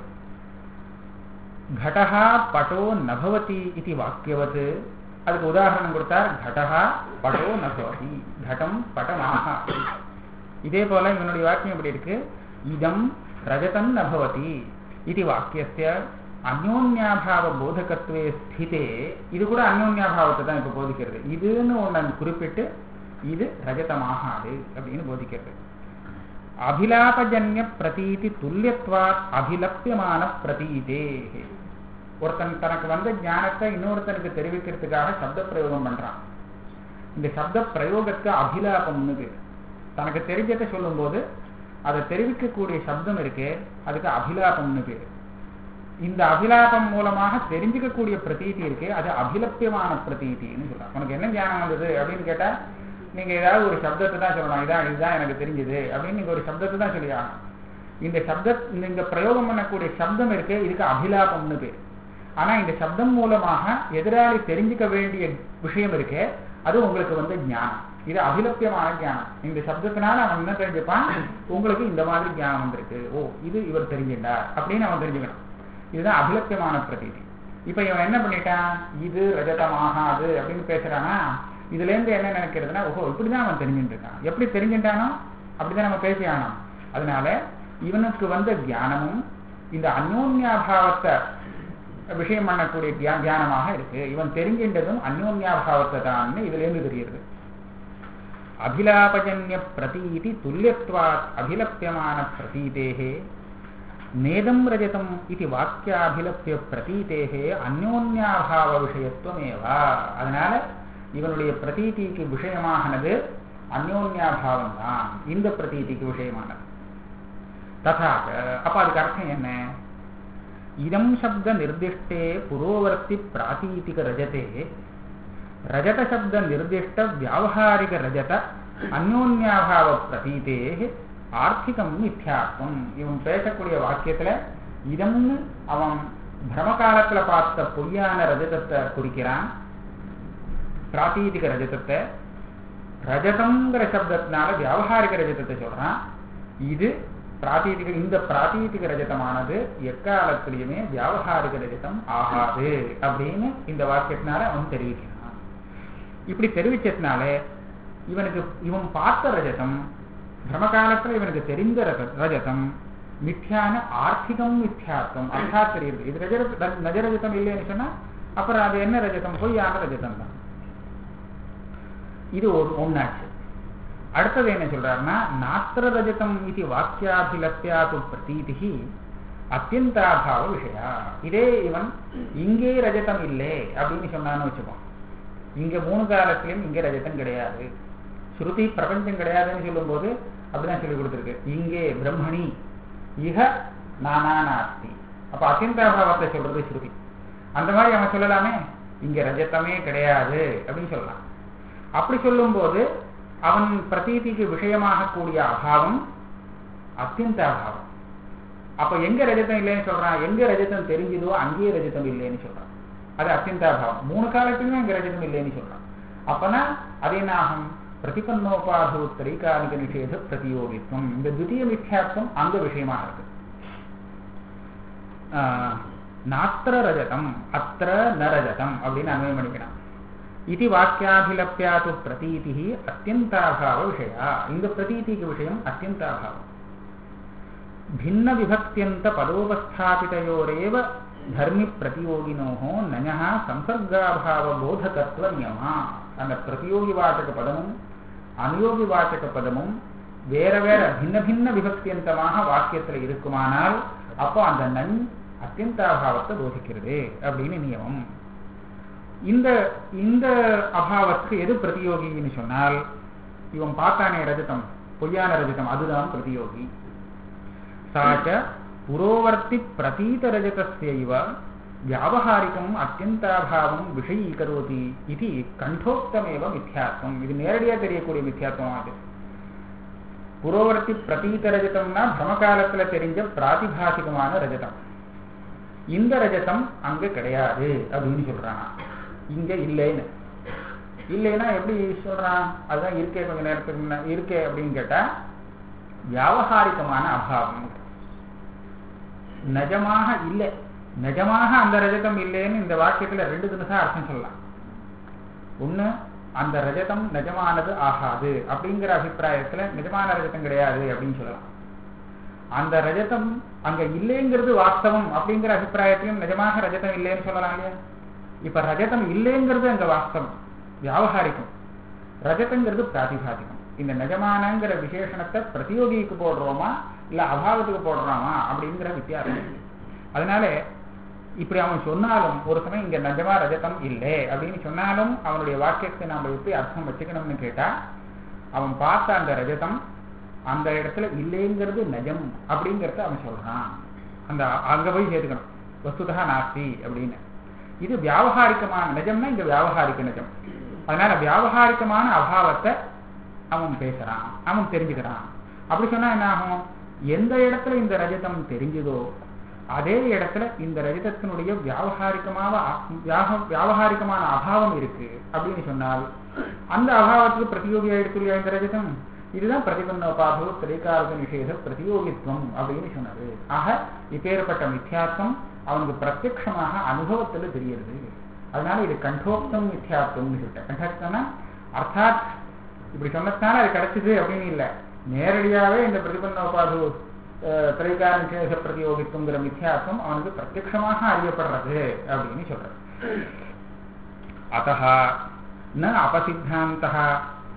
கடஹா பட்டோ நபவதி இது வாக்கியவத் அதுக்கு உதாரணம் கொடுத்தார் கடஹா பட்டோ நபவதி கடம் பட்டமாக இதே போல இவனுடைய வாக்கியம் எப்படி இருக்கு இதம் ரஜதம் நபவதி இது வாக்கியஸ்ய அந்யோன்யாபாவ போதகத்துவே ஸ்திதே இது கூட அந்யோன்யாபாவத்தை தான் இப்ப போதிக்கிறது இதுன்னு ஒன்று குறிப்பிட்டு இது ரஜதமாகாது அப்படின்னு போதிக்கிறது அபிலாபஜன்ய பிரதீதி துல்லியத்வா அபிலப்பியமான பிரதீதே ஒருத்தன் தனக்கு வந்த ஞானத்தை இன்னொருத்தனுக்கு தெரிவிக்கிறதுக்காக சப்த பிரயோகம் பண்றான் இந்த சப்த பிரயோகத்துக்கு அபிலாபம்னு பேர் தனக்கு தெரிஞ்சதை சொல்லும்போது அதை தெரிவிக்கக்கூடிய சப்தம் இருக்கே அதுக்கு அபிலாபம்னு பேர் இந்த அபிலாபம் மூலமாக தெரிஞ்சுக்கக்கூடிய பிரதீதி இருக்கு அது அபிலப்பியமான பிரதீதின்னு சொல்றான் உனக்கு என்ன ஞானம் வந்தது அப்படின்னு கேட்டா நீங்க ஏதாவது ஒரு சப்தத்தை தான் சொல்லணும் இதான் இதுதான் எனக்கு தெரிஞ்சது அப்படின்னு நீங்க ஒரு சப்தத்தை தான் சொல்லி ஆகணும் இந்த சப்த நீங்க பிரயோகம் பண்ணக்கூடிய சப்தம் இருக்கு இதுக்கு அபிலாபம்னு பேர் ஆனா இந்த சப்தம் மூலமாக எதிராளி தெரிஞ்சுக்க வேண்டிய விஷயம் இருக்கு அது உங்களுக்கு வந்து ஞானம் இது அபிலப்பியமான ஞானம் இந்த சப்தத்தினால அவன் என்ன தெரிஞ்சுப்பான் உங்களுக்கு இந்த மாதிரி ஞானம் வந்திருக்கு ஓ இது இவர் தெரிஞ்சுட்டார் அப்படின்னு அவன் தெரிஞ்சுக்கணும் இதுதான் அபிலப்பியமான பிரதீதி இப்ப இவன் என்ன பண்ணிட்டான் இது ரஜதமாகாது அப்படின்னு பேசுறானா இதுல இருந்து என்ன நினைக்கிறதுனா ஓஹோ இப்படிதான் அவன் தெரிஞ்சுட்டு இருக்கான் எப்படி தெரிஞ்சுட்டானோ அப்படிதான் நம்ம பேசி ஆனோம் அதனால இவனுக்கு வந்த தியானமும் இந்த அந்யோன்யாபாவத்தை விஷயம் பண்ணக்கூடிய தியா தியானமாக இருக்கு இவன் தெரிஞ்சின்றதும் அந்யோன்யாபாவத்தை தான் இதுல இருந்து தெரியுது அபிலாபஜன்ய பிரதீதி துல்லியத்வாத் அபிலப்பியமான பிரதீதேகே நேதம் ரஜதம் இது வாக்கியாபிலப்பிய பிரதீதேகே அந்யோன்யாபாவ விஷயத்துவமேவா அதனால இவனுடைய பிரதீதிக்கு விஷயமானது அந்யோன்யாபாவம் தான் இந்த பிரதீதிக்கு விஷயமானது ததாக அப்ப அதுக்கு அர்த்தம் என்ன இதம் சப்த நிர்திஷ்டே புரோவர்த்தி பிராதீதிக ரஜதே ரஜத சப்த நிர்திஷ்ட வியாவகாரிக ரஜத அந்யோன்யாபாவ பிரதீதே ஆர்த்திகம் மித்யாத்வம் இவன் பேசக்கூடிய வாக்கியத்துல இதம்னு அவன் பிரமகாலத்துல பார்த்த பொய்யான ரஜதத்தை குறிக்கிறான் பிராதீதிக ரஜதத்தை ரஜதங்கிற சப்தத்தினால வியாவகாரிக ரஜதத்தை சொல்றான் இது பிராதீதிக இந்த பிராதீதிக ரஜதமானது எக்காலத்திலையுமே வியாவகாரிக ரஜதம் ஆகாது அப்படின்னு இந்த வாக்கியத்தினால அவன் தெரிவிக்கிறான் இப்படி தெரிவிச்சதுனால இவனுக்கு இவன் பார்த்த ரஜதம் பிரமகாலத்துல இவனுக்கு தெரிந்த ரஜ- ரஜதம் மித்யான ஆர்த்திகம் மித்யாத்வம் அர்த்தாத் தெரியுது இது ரஜ நஜரஜதம் இல்லைன்னு சொன்னா அப்புறம் அது என்ன ரஜதம் பொய்யான ரஜதம் தான் இது ஒரு ஒன்னாச்சு அடுத்தது என்ன சொல்றாருன்னா நாத்திர ரஜதம் இது வாக்கியாபிலப்பியாது பிரதீதி அத்தியந்தாபாவ விஷயா இதே இவன் இங்கே ரஜதம் இல்லை அப்படின்னு சொன்னான்னு வச்சுப்போம் இங்க மூணு காலத்திலும் இங்க ரஜதம் கிடையாது ஸ்ருதி பிரபஞ்சம் கிடையாதுன்னு சொல்லும்போது அப்படிதான் சொல்லி கொடுத்துருக்கு இங்கே பிரம்மணி இக நானா நாஸ்தி அப்ப அத்தியந்தாபாவத்தை சொல்றது ஸ்ருதி அந்த மாதிரி அவன் சொல்லலாமே இங்க ரஜத்தமே கிடையாது அப்படின்னு சொல்லலாம் அப்படி சொல்லும்போது அவன் பிரதீதிக்கு விஷயமாக கூடிய அபாவம் அத்தியந்த அபாவம் அப்ப எங்க ரஜதம் இல்லைன்னு சொல்றான் எங்க ரஜதம் தெரிஞ்சுதோ அங்கேயே ரஜதம் இல்லைன்னு சொல்றான் அது அத்தியந்தாபாவம் மூணு காலத்திலுமே அங்க ரஜதம் இல்லைன்னு சொல்றான் அப்பனா அது என்ன ஆகும் பிரதிபன்னோபாது திரைகாலிக நிஷேத பிரதியோகித்துவம் இந்த துதிய மித்யாத்வம் அந்த விஷயமாக இருக்கு ஆஹ், நாத்திர ரஜதம் அத்திர ந ரஜதம் அப்படின்னு அன்வயம் பண்ணிக்கலாம் இது வாக்கியாபிலப்பியாது பிரதீதி அத்தியந்தாபாவ விஷயா இந்த பிரதீதிக்கு விஷயம் அத்தியந்தாபாவம் भिन्न विभक्त्यन्त पदोपस्थापितयोरेव धर्मि பிரதியோகினோஹோ நயः சம்சர்காபாவ போதகத்துவ நியமா அந்த பிரதியோகி வாச்சக பதமும் அனுயோகி வாச்சக பதமும் வேற வேற பின்ன பின்ன விபக்தியந்தமாக வாக்கியத்துல இருக்குமானால் அப்போ அந்த நன் அத்தியந்தாபாவத்தை போதிக்கிறது அப்படின்னு நியமம் இந்த இந்த அபாவத்துக்கு எது பிரதியோகின்னு சொன்னால் இவன் பார்த்தானே ரஜதம் பொய்யான ரஜதம் அதுதான் பிரதியோகி சாச்ச புரோவர்த்தி பிரதீத ரஜதஸ்யைவ வியாபகாரிகம் அத்தியந்தாபாவம் விஷயீகரோதி இது கண்டோக்தமேவ மித்யாத்வம் இது நேரடியா தெரியக்கூடிய மித்யாத்வம் அது புரோவர்த்தி பிரதீத ரஜதம்னா பிரமகாலத்துல தெரிஞ்ச பிராதிபாசிகமான ரஜதம் இந்த ரஜதம் அங்க கிடையாது அப்படின்னு சொல்றான் இங்க இல்லைன்னு இல்லைன்னா எப்படி சொல்றான் அதுதான் இருக்கே கொஞ்ச நேரத்துக்கு முன்ன இருக்கே அப்படின்னு கேட்டா வியாவகாரிகமான அபாவம் நிஜமாக இல்லை நிஜமாக அந்த ரஜதம் இல்லைன்னு இந்த வாக்கியத்துல ரெண்டு தினசா அர்த்தம் சொல்லலாம் ஒண்ணு அந்த ரஜதம் நிஜமானது ஆகாது அப்படிங்கிற அபிப்பிராயத்துல நிஜமான ரஜதம் கிடையாது அப்படின்னு சொல்லலாம் அந்த ரஜதம் அங்க இல்லைங்கிறது வாஸ்தவம் அப்படிங்கிற அபிப்பிராயத்திலும் நிஜமாக ரஜதம் இல்லைன்னு சொல்லலாம் இல்லையா இப்ப ரஜதம் இல்லைங்கிறது அங்க வாஸ்தவம் வியாவகாரிகம் ரஜதங்கிறது பிராதிபாதிகம் இந்த நிஜமானங்கிற விசேஷணத்தை பிரதியோகிக்கு போடுறோமா இல்ல அபாவத்துக்கு போடுறோமா அப்படிங்கிற வித்தியாசம் இருக்கு. அதனால இப்படி அவன் சொன்னாலும் ஒரு சமயம் இங்க நிஜமா ரஜதம் இல்லை அப்படின்னு சொன்னாலும் அவனுடைய வாக்கியத்தை நாம எப்படி அர்த்தம் வச்சுக்கணும்னு கேட்டா அவன் பார்த்த அந்த ரஜதம் அந்த இடத்துல இல்லைங்கிறது நிஜம் அப்படிங்கறத அவன் சொல்றான் அந்த அங்க போய் சேர்த்துக்கணும் வஸ்துதா நாஸ்தி அப்படின்னு இது வியாவகாரிகமான நிஜம்னா இங்க வியாவகாரிக நிஜம் அதனால வியாவகாரிகமான அபாவத்தை அவன் பேசுறான் அவன் தெரிஞ்சுக்கிறான் அப்படி சொன்னா என்ன ஆகும் எந்த இடத்துல இந்த ரஜதம் தெரிஞ்சுதோ அதே இடத்துல இந்த ரஜதத்தினுடைய வியாவகாரிகமான வியாக- வியாவகாரிகமான அபாவம் இருக்கு அப்படின்னு சொன்னால் அந்த அபாவத்துக்கு பிரதியோகி ஆயிடுச்சு இல்லையா இந்த ரஜதம் இதுதான் பிரதிபன்னோபாபு திரைக்காரக நிஷேத பிரதியோகித்துவம் அப்படின்னு சொன்னது ஆக இப்பேற்பட்ட மித்யாத்வம் அவனுக்கு பிரத்யக்ஷமாக அனுபவத்துல தெரியுது அதனால இது கண்டோக்தம் மித்யாத்வம்னு சொல்லிட்டேன் கண்டோக்தம்னா அர்த்தாத் இப்படி சொன்னதுனால அது கிடைச்சது அப்படின்னு இல்லை நேரடியாவே இந்த பிரதிபன்னோபாது திரைக்கார நிஷேத பிரதியோகித்துவங்கிற மித்யாத்வம் அவனுக்கு பிரத்யக்ஷமாக அறியப்படுறது அப்படின்னு சொல்றது அத்தः न अपसिद्धान्तः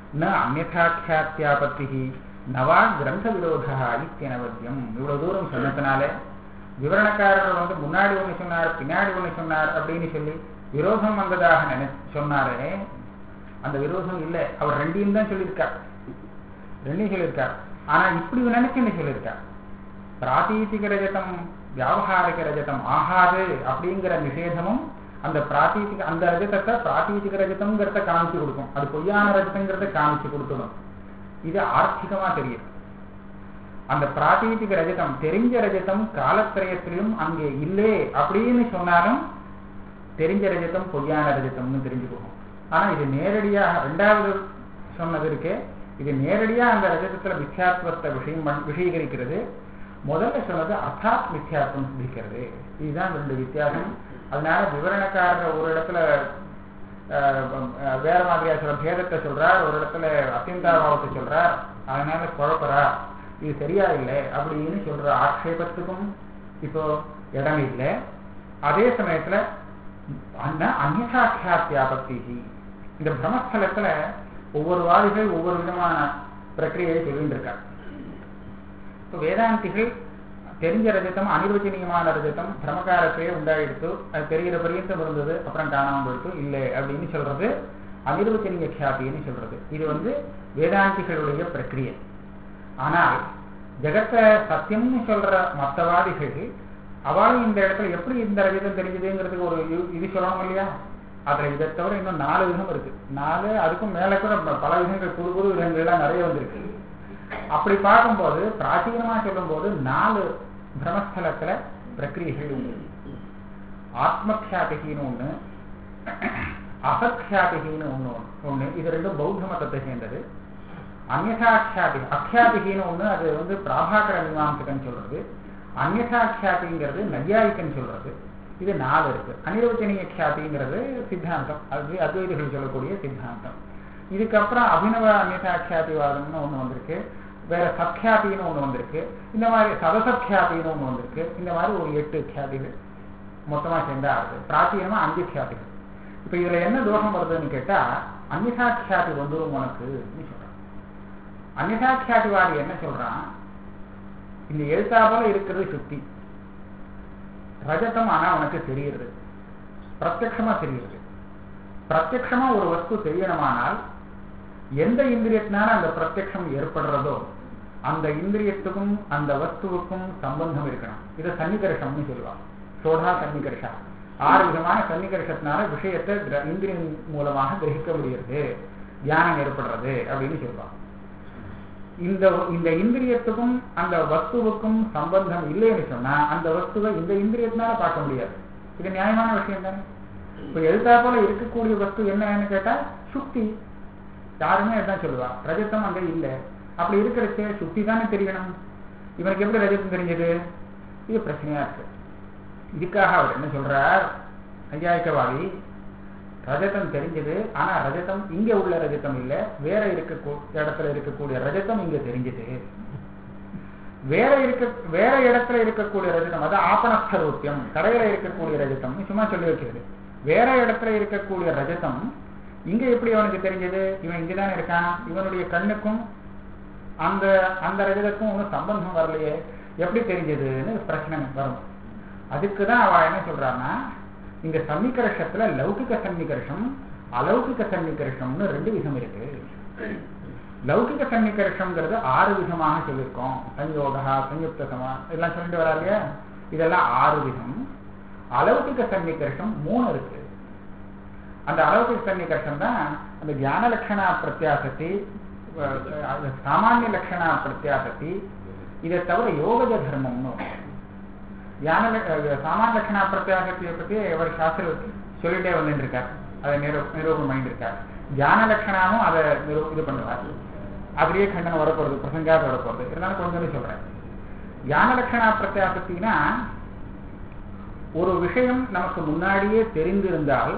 ந அந்நாக்கியாத்தியாபத்தி நவா கிரந்த விரோதா இத்தியனவத்தியம் இவ்வளவு தூரம் சொன்னதுனால விவரணக்காரர் வந்து முன்னாடி ஒண்ணு சொன்னார் பின்னாடி ஒண்ணு சொன்னார் அப்படின்னு சொல்லி விரோதம் வந்ததாக நினை சொன்னாரே அந்த விரோதம் இல்லை அவர் ரெண்டையும் தான் சொல்லியிருக்கார் ரெண்டையும் சொல்லியிருக்கார் ஆனா இப்படி நினைச்சுன்னு சொல்லியிருக்கார் பிராத்தீதிக ரஜதம் வியாபகாரிக ரஜதம் ஆகாது அப்படிங்கிற நிஷேதமும் அந்த பிராத்தீதிக அந்த ரஜதத்தை பிராத்தீதிக ரஜதம்ங்கிறத காமிச்சு கொடுக்கும் அது பொய்யான ரஜதங்கிறத காமிச்சு கொடுத்துடும் இது ஆர்த்திகமா தெரியும் அந்த பிராத்தீதிக ரஜதம் தெரிஞ்ச ரஜதம் காலத்திரயத்திலும் அங்கே இல்லை அப்படின்னு சொன்னாலும் தெரிஞ்ச ரஜதம் பொய்யான ரஜதம்னு தெரிஞ்சு போகும் ஆனா இது நேரடியாக ரெண்டாவது சொன்னது இருக்கே இது நேரடியா அந்த ரஜதத்துல மித்யாத்வத்தை விஷயம் பண்- விஷயீகரிக்கிறது முதல்ல சொன்னது அர்த்தாத் மித்யாத்வம் சித்திக்கிறது இதுதான் ரெண்டு வித்தியாசம் அதனால விவரணக்காரர் ஒரு இடத்துல அஹ், அஹ், வேற மாதிரியா சொல்ற பேதத்தை சொல்றார் ஒரு இடத்துல அத்தியந்தாபாவத்தை சொல்றார் அதனால குழப்பறார் இது சரியா இல்லை அப்படின்னு சொல்ற ஆக்ஷேபத்துக்கும் இப்போ இடம் இல்லை அதே சமயத்துல அன்ன அந்நாக்கியாத்தியாபத்தி இந்த பிரம்மஸ்தலத்துல ஒவ்வொரு வாதிகள் ஒவ்வொரு விதமான பிரக்கிரியை சொல்லிட்டு இருக்கார் இப்போ வேதாந்திகள் தெரிஞ்ச ரஜதம் அனிர்வச்சனீயமான ரஜதம் பிரமகாரத்தையே உண்டாயிடுத்து அது தெரிகிற பரியந்தம் இருந்தது அப்புறம் காணாம போயிட்டு இல்லை அப்படின்னு சொல்றது அனிர்வச்சனீய கியாபின்னு சொல்றது இது வந்து வேதாந்திகளுடைய பிரக்கிரியை ஆனால் ஜெகத்தை சத்தியம்னு சொல்ற மத்தவாதிகள் அவளும் இந்த இடத்துல எப்படி இந்த ரஜதம் தெரிஞ்சதுங்கிறதுக்கு ஒரு இது- இது சொல்லணும் இல்லையா அதுல இதை தவிர இன்னும் நாலு விதம் இருக்கு நாலு அதுக்கும் மேல கூட ப- பல விதங்கள் புது புது விதங்கள்லாம் நிறைய வந்திருக்கு அப்படி பார்க்கும்போது பிராச்சீனமா சொல்லும்போது நாலு பிரம்மஸ்தலத்துல பிரக்கிரியைகள் உண்டு ஆத்மக்ஷாபிகின்னு ஒண்ணு அசக்ஷாபிகின்னு ஒண்ணு ஒண்ணு இது ரெண்டும் பௌத்த மதத்தை சேர்ந்தது அந்யசாட்சாபி அக்ஷாபிகின்னு ஒண்ணு அது வந்து பிராபாகர மீமாம்சகன் சொல்றது அந்யசாட்சாபிங்கிறது நையாயிக்கன் சொல்றது இது நாலு இருக்கு அனிர்வச்சனீய க்ஷாபிங்கிறது சித்தாந்தம் அது அத்வைதிகள் சொல்லக்கூடிய சித்தாந்தம் இதுக்கப்புறம் அபினவ அந்யசாட்சாபிவாதம்னு ஒண்ணு வந்திருக்கு வேற சத்யாபின்னு ஒண்ணு வந்திருக்கு இந்த மாதிரி சதசத்யாபின்னு ஒண்ணு வந்திருக்கு இந்த மாதிரி ஒரு எட்டு கியாதிகள் மொத்தமா சேர்ந்தா ஆகுது பிராச்சீனமா அஞ்சு கியாதிகள் இப்ப இதுல என்ன தோஷம் வருதுன்னு கேட்டா அந்நிசாட்சியாதி வந்துடும் உனக்கு சொல்றான் அந்நிசாட்சியாதிவாதி என்ன சொல்றான் இந்த எழுத்தாப்போல இருக்கிறது சுத்தி ரஜதம் ஆனா உனக்கு தெரியுது பிரத்யக்ஷமா தெரியுது பிரத்யக்ஷமா ஒரு வஸ்து தெரியணுமானால் எந்த இந்திரியத்தினால அந்த பிரத்யக்ஷம் ஏற்படுறதோ அந்த இந்திரியத்துக்கும் அந்த வஸ்துவுக்கும் சம்பந்தம் இருக்கணும் இதை சன்னிகர்ஷம்னு சொல்லுவாங்க சோடா சன்னிகர்ஷா ஆறு விதமான சன்னிகர்ஷத்தினால விஷயத்தை கிர- இந்திரியம் மூலமாக கிரகிக்க முடியுது தியானம் ஏற்படுறது அப்படின்னு சொல்லுவாங்க இந்த இந்த இந்திரியத்துக்கும் அந்த வஸ்துவுக்கும் சம்பந்தம் இல்லைன்னு சொன்னா அந்த வஸ்துவை இந்த இந்திரியத்தினால பார்க்க முடியாது இது நியாயமான விஷயம் தானே இப்ப எழுத்தா போல இருக்கக்கூடிய வஸ்து என்னன்னு கேட்டா சுக்தி யாருமே அதான் சொல்லுவா ரஜத்தம் அங்க இல்லை அப்படி இருக்கிறச்சே சுத்தி தானே தெரியணும் இவனுக்கு எப்படி ரஜத்தம் தெரிஞ்சது இது பிரச்சனையா இருக்கு இதுக்காக அவர் என்ன சொல்றார் ஐயாயிக்கவாதி ரஜதம் தெரிஞ்சது ஆனா ரஜதம் இங்க உள்ள ரஜதம் இல்ல வேற இருக்க இடத்துல இருக்கக்கூடிய ரஜதம் இங்க தெரிஞ்சது வேற இருக்க வேற இடத்துல இருக்கக்கூடிய ரஜதம் அதான் ஆப்பணஸ்தரூத்தியம் கடையில இருக்கக்கூடிய ரஜதம் சும்மா சொல்லி வைக்கிறது வேற இடத்துல இருக்கக்கூடிய ரஜதம் இங்க எப்படி அவனுக்கு தெரிஞ்சது இவன் இங்கதானே இருக்கான் இவனுடைய கண்ணுக்கும் அந்த அந்த ரஜதத்துக்கும் ஒன்றும் சம்பந்தம் வரலையே எப்படி தெரிஞ்சதுன்னு பிரச்சனை வரும் அதுக்கு தான் அவ என்ன சொல்றான்னா இங்க சன்னிகர்ஷத்துல லௌகிக சன்னிகர்ஷம் அலௌகிக சன்னிகர்ஷம்னு ரெண்டு விதம் இருக்கு லௌகிக சன்னிகர்ஷம்ங்கிறது ஆறு விதமாக சொல்லியிருக்கோம் சஞ்சோகா சயுக்த சமா எல்லாம் சொல்லிட்டு வரா இல்லையா இதெல்லாம் ஆறு விதம் அலௌகிக சன்னிகர்ஷம் மூணு இருக்கு அந்த அலௌகிக சன்னிகர்ஷம் தான் அந்த ஞான லட்சணா பிரத்யாசத்தி அஹ், அது சாமானிய லட்சணா பிரத்யாசத்தி இதை தவிர யோகஜ தர்மம்னு ஒண்ணு. ஞான லக்- அஹ், சாமானிய லட்சணா பிரத்யாசத்தியை பத்தி அவர் சாஸ்திர சொல்லிட்டே வந்துட்டு இருக்கார் அதை நிரூ நிரூபணம் பண்ணிட்டு இருக்கார் தியான லட்சணாமும் அதை நிரூ இது பண்ணுவார் அதுலயே கண்டனம் வரப்போறது பிரசங்காத வரப்போறது இருந்தாலும் கொஞ்சம் சொல்றேன் ஞான லட்சணா பிரத்யாசத்தினா ஒரு விஷயம் நமக்கு முன்னாடியே தெரிந்திருந்தால்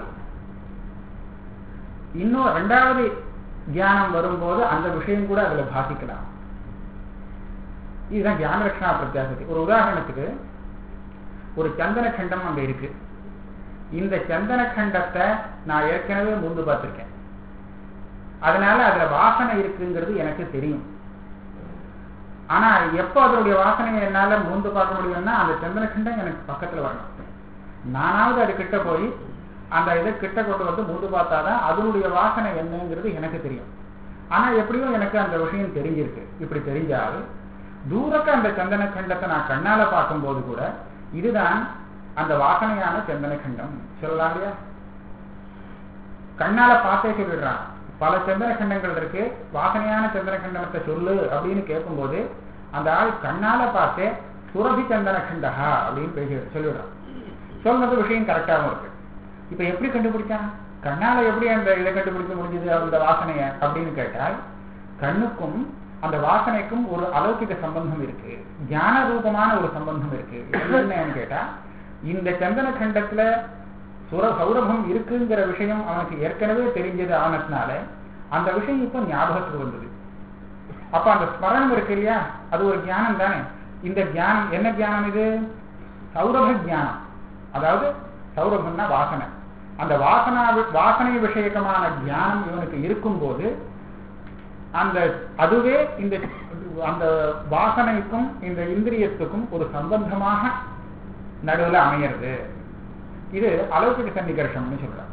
இன்னும் ரெண்டாவது தியானம் வரும்போது அந்த விஷயம் கூட அதுல பாதிக்கலாம் இதுதான் தியான லட்சணா பிரத்யாசத்தி ஒரு உதாரணத்துக்கு ஒரு சந்தன கண்டம் அங்க இருக்கு இந்த சந்தன கண்டத்தை நான் ஏற்கனவே முன்பு பார்த்திருக்கேன் அதனால அதுல வாசனை இருக்குங்கிறது எனக்கு தெரியும் ஆனா எப்போ அதனுடைய வாசனையை என்னால மூந்து பார்க்க முடியும்னா அந்த சந்திரகண்டம் எனக்கு பக்கத்துல வரணும் நானாவது அது கிட்ட போய் அந்த இதை கிட்ட கொண்டு வந்து மூந்து பார்த்தாதான் அதனுடைய வாசனை என்னங்கிறது எனக்கு தெரியும் ஆனா எப்படியும் எனக்கு அந்த விஷயம் தெரிஞ்சிருக்கு இப்படி தெரிஞ்சால் தூரக்க அந்த சந்தன கண்டத்தை நான் கண்ணால பார்க்கும்போது கூட இதுதான் அந்த வாசனையான சந்தன கண்டம் சொல்லலாம் இல்லையா கண்ணால பார்த்தே சொல்லிடுறான் பல சந்திர கண்டங்கள் இருக்கு வாசனையான சந்திர கண்டனத்தை சொல்லு அப்படின்னு கேட்கும்போது அந்த ஆள் கண்ணால பார்த்தே சுரபி சந்தன கண்டகா அப்படின்னு பேசி சொல்லிடுறான் சொன்னது விஷயம் கரெக்டாகவும் இருக்கு இப்ப எப்படி கண்டுபிடிச்சான் கண்ணால எப்படி அந்த இதை கண்டுபிடிக்க முடிஞ்சது அந்த வாசனைய அப்படின்னு கேட்டால் கண்ணுக்கும் அந்த வாசனைக்கும் ஒரு அலௌகிக சம்பந்தம் இருக்கு ஞான ரூபமான ஒரு சம்பந்தம் இருக்கு என்னன்னு கேட்டா இந்த சந்தன கண்டத்துல சுர சௌரபம் இருக்குங்கிற விஷயம் அவனுக்கு ஏற்கனவே தெரிஞ்சது ஆனதுனால அந்த விஷயம் இப்ப ஞாபகத்துக்கு வந்தது அப்ப அந்த ஸ்மரணம் இருக்கு இல்லையா அது ஒரு ஞானம் தானே இந்த ஞானம் என்ன ஞானம் இது சௌரப ஞானம் அதாவது சௌரபம்னா வாசனை அந்த வாசனா வாசனை விஷயகமான ஞானம் இவனுக்கு இருக்கும்போது அந்த அதுவே இந்த அந்த வாசனைக்கும் இந்த இந்திரியத்துக்கும் ஒரு சம்பந்தமாக நடுவில் அமையிறது இது அலௌகிக சன்னிகர்ஷம்னு சொல்றாங்க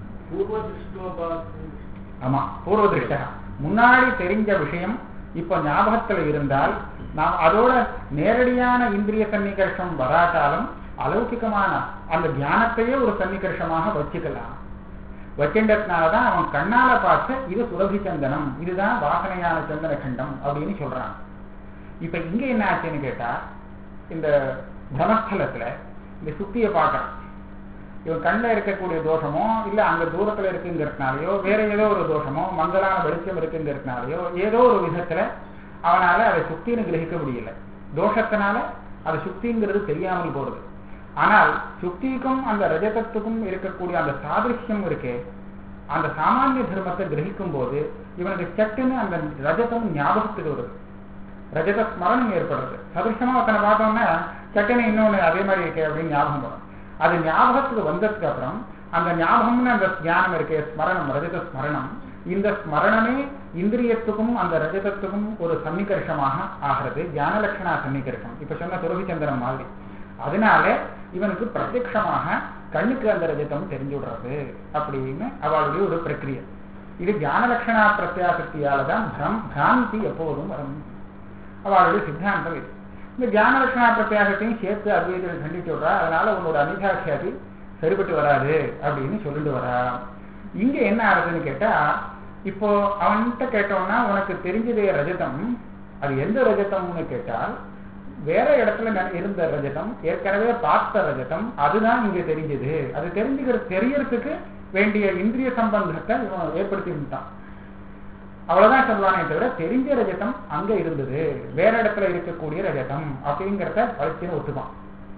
ஆமா பூர்வ திருஷ்டா முன்னாடி தெரிஞ்ச விஷயம் இப்ப ஞாபகத்துல இருந்தால் நாம் அதோட நேரடியான இந்திரிய சன்னிகர்ஷம் வராட்டாலும் அலௌகிகமான அந்த தியானத்தையே ஒரு சன்னிகர்ஷமாக வச்சுக்கலாம் வச்சின்றதுனாலதான் அவன் கண்ணால பார்த்து இது சுரபி சந்தனம் இதுதான் வாசனையான சந்தன கண்டம் அப்படின்னு சொல்றான் இப்ப இங்க என்ன ஆச்சுன்னு கேட்டா இந்த பிரமஸ்தலத்துல இந்த சுத்தியை பார்க்கறான் இவன் கண்ணில் இருக்கக்கூடிய தோஷமோ இல்ல அங்க தூரத்துல இருக்குங்கிறதுனாலயோ வேற ஏதோ ஒரு தோஷமோ மங்களான வெளிச்சம் இருக்குங்கிறதுனாலயோ ஏதோ ஒரு விதத்துல அவனால அதை சுத்தின்னு கிரகிக்க முடியல தோஷத்தினால அது சுத்திங்கிறது தெரியாமல் போறது ஆனால் சுத்திக்கும் அந்த ரஜதத்துக்கும் இருக்கக்கூடிய அந்த சாதிருஷ்யம் இருக்கே அந்த சாமானிய தர்மத்தை கிரகிக்கும் போது இவனுக்கு சட்டுன்னு அந்த ரஜதம் ஞாபகத்துக்கு வருது ரஜத ஸ்மரணம் ஏற்படுறது சதிருஷமா ஒருத்தனை பார்த்தோம்னா சட்டுன்னு இன்னொன்னு அதே மாதிரி இருக்கே அப்படின்னு ஞாபகம் வரும் அது ஞாபகத்துக்கு வந்ததுக்கு அப்புறம் அந்த ஞாபகம்னு அந்த ஞானம் இருக்கே ஸ்மரணம் ரஜத ஸ்மரணம் இந்த ஸ்மரணமே இந்திரியத்துக்கும் அந்த ரஜதத்துக்கும் ஒரு சன்னிகர்ஷமாக ஆகிறது ஞான லட்சணா சன்னிகர்ஷம் இப்ப சொன்ன சுரபிச்சந்திரன் மாதிரி அதனால இவனுக்கு பிரத்யட்சமாக கண்ணுக்கு அந்த ரஜதம் தெரிஞ்சு விடுறது அப்படின்னு அவளுடைய ஒரு பிரக்கிரியை இது ஞான லட்சணா பிரத்யாசக்தியால தான் பிரம் பிராந்தி எப்போதும் வரும் அவளுடைய சித்தாந்தம் இது இந்த ஞான லட்சணா பிரத்யாசத்தையும் சேர்த்து அத்வைதிகள் கண்டித்து விடுறா அதனால உன்னோட அனிதாட்சியாதி சரிபட்டு வராது அப்படின்னு சொல்லிட்டு வரா இங்க என்ன ஆகுதுன்னு கேட்டா இப்போ அவன்கிட்ட கேட்டோம்னா உனக்கு தெரிஞ்சதே ரஜதம் அது எந்த ரஜதம்னு கேட்டால் வேற இடத்துல ந- இருந்த ரஜதம் ஏற்கனவே பார்த்த ரஜதம் அதுதான் இங்க தெரிஞ்சது அது தெரிஞ்சுக்கிற தெரியறதுக்கு வேண்டிய இந்திரிய சம்பந்தத்தை இவன் ஏற்படுத்தி விட்டான் அவ்வளவுதான் சொல்லுவானே தவிர தெரிஞ்ச ரஜதம் அங்க இருந்தது வேற இடத்துல இருக்கக்கூடிய ரஜதம் அப்படிங்கிறத பழிச்சுன்னு ஒத்துப்பான்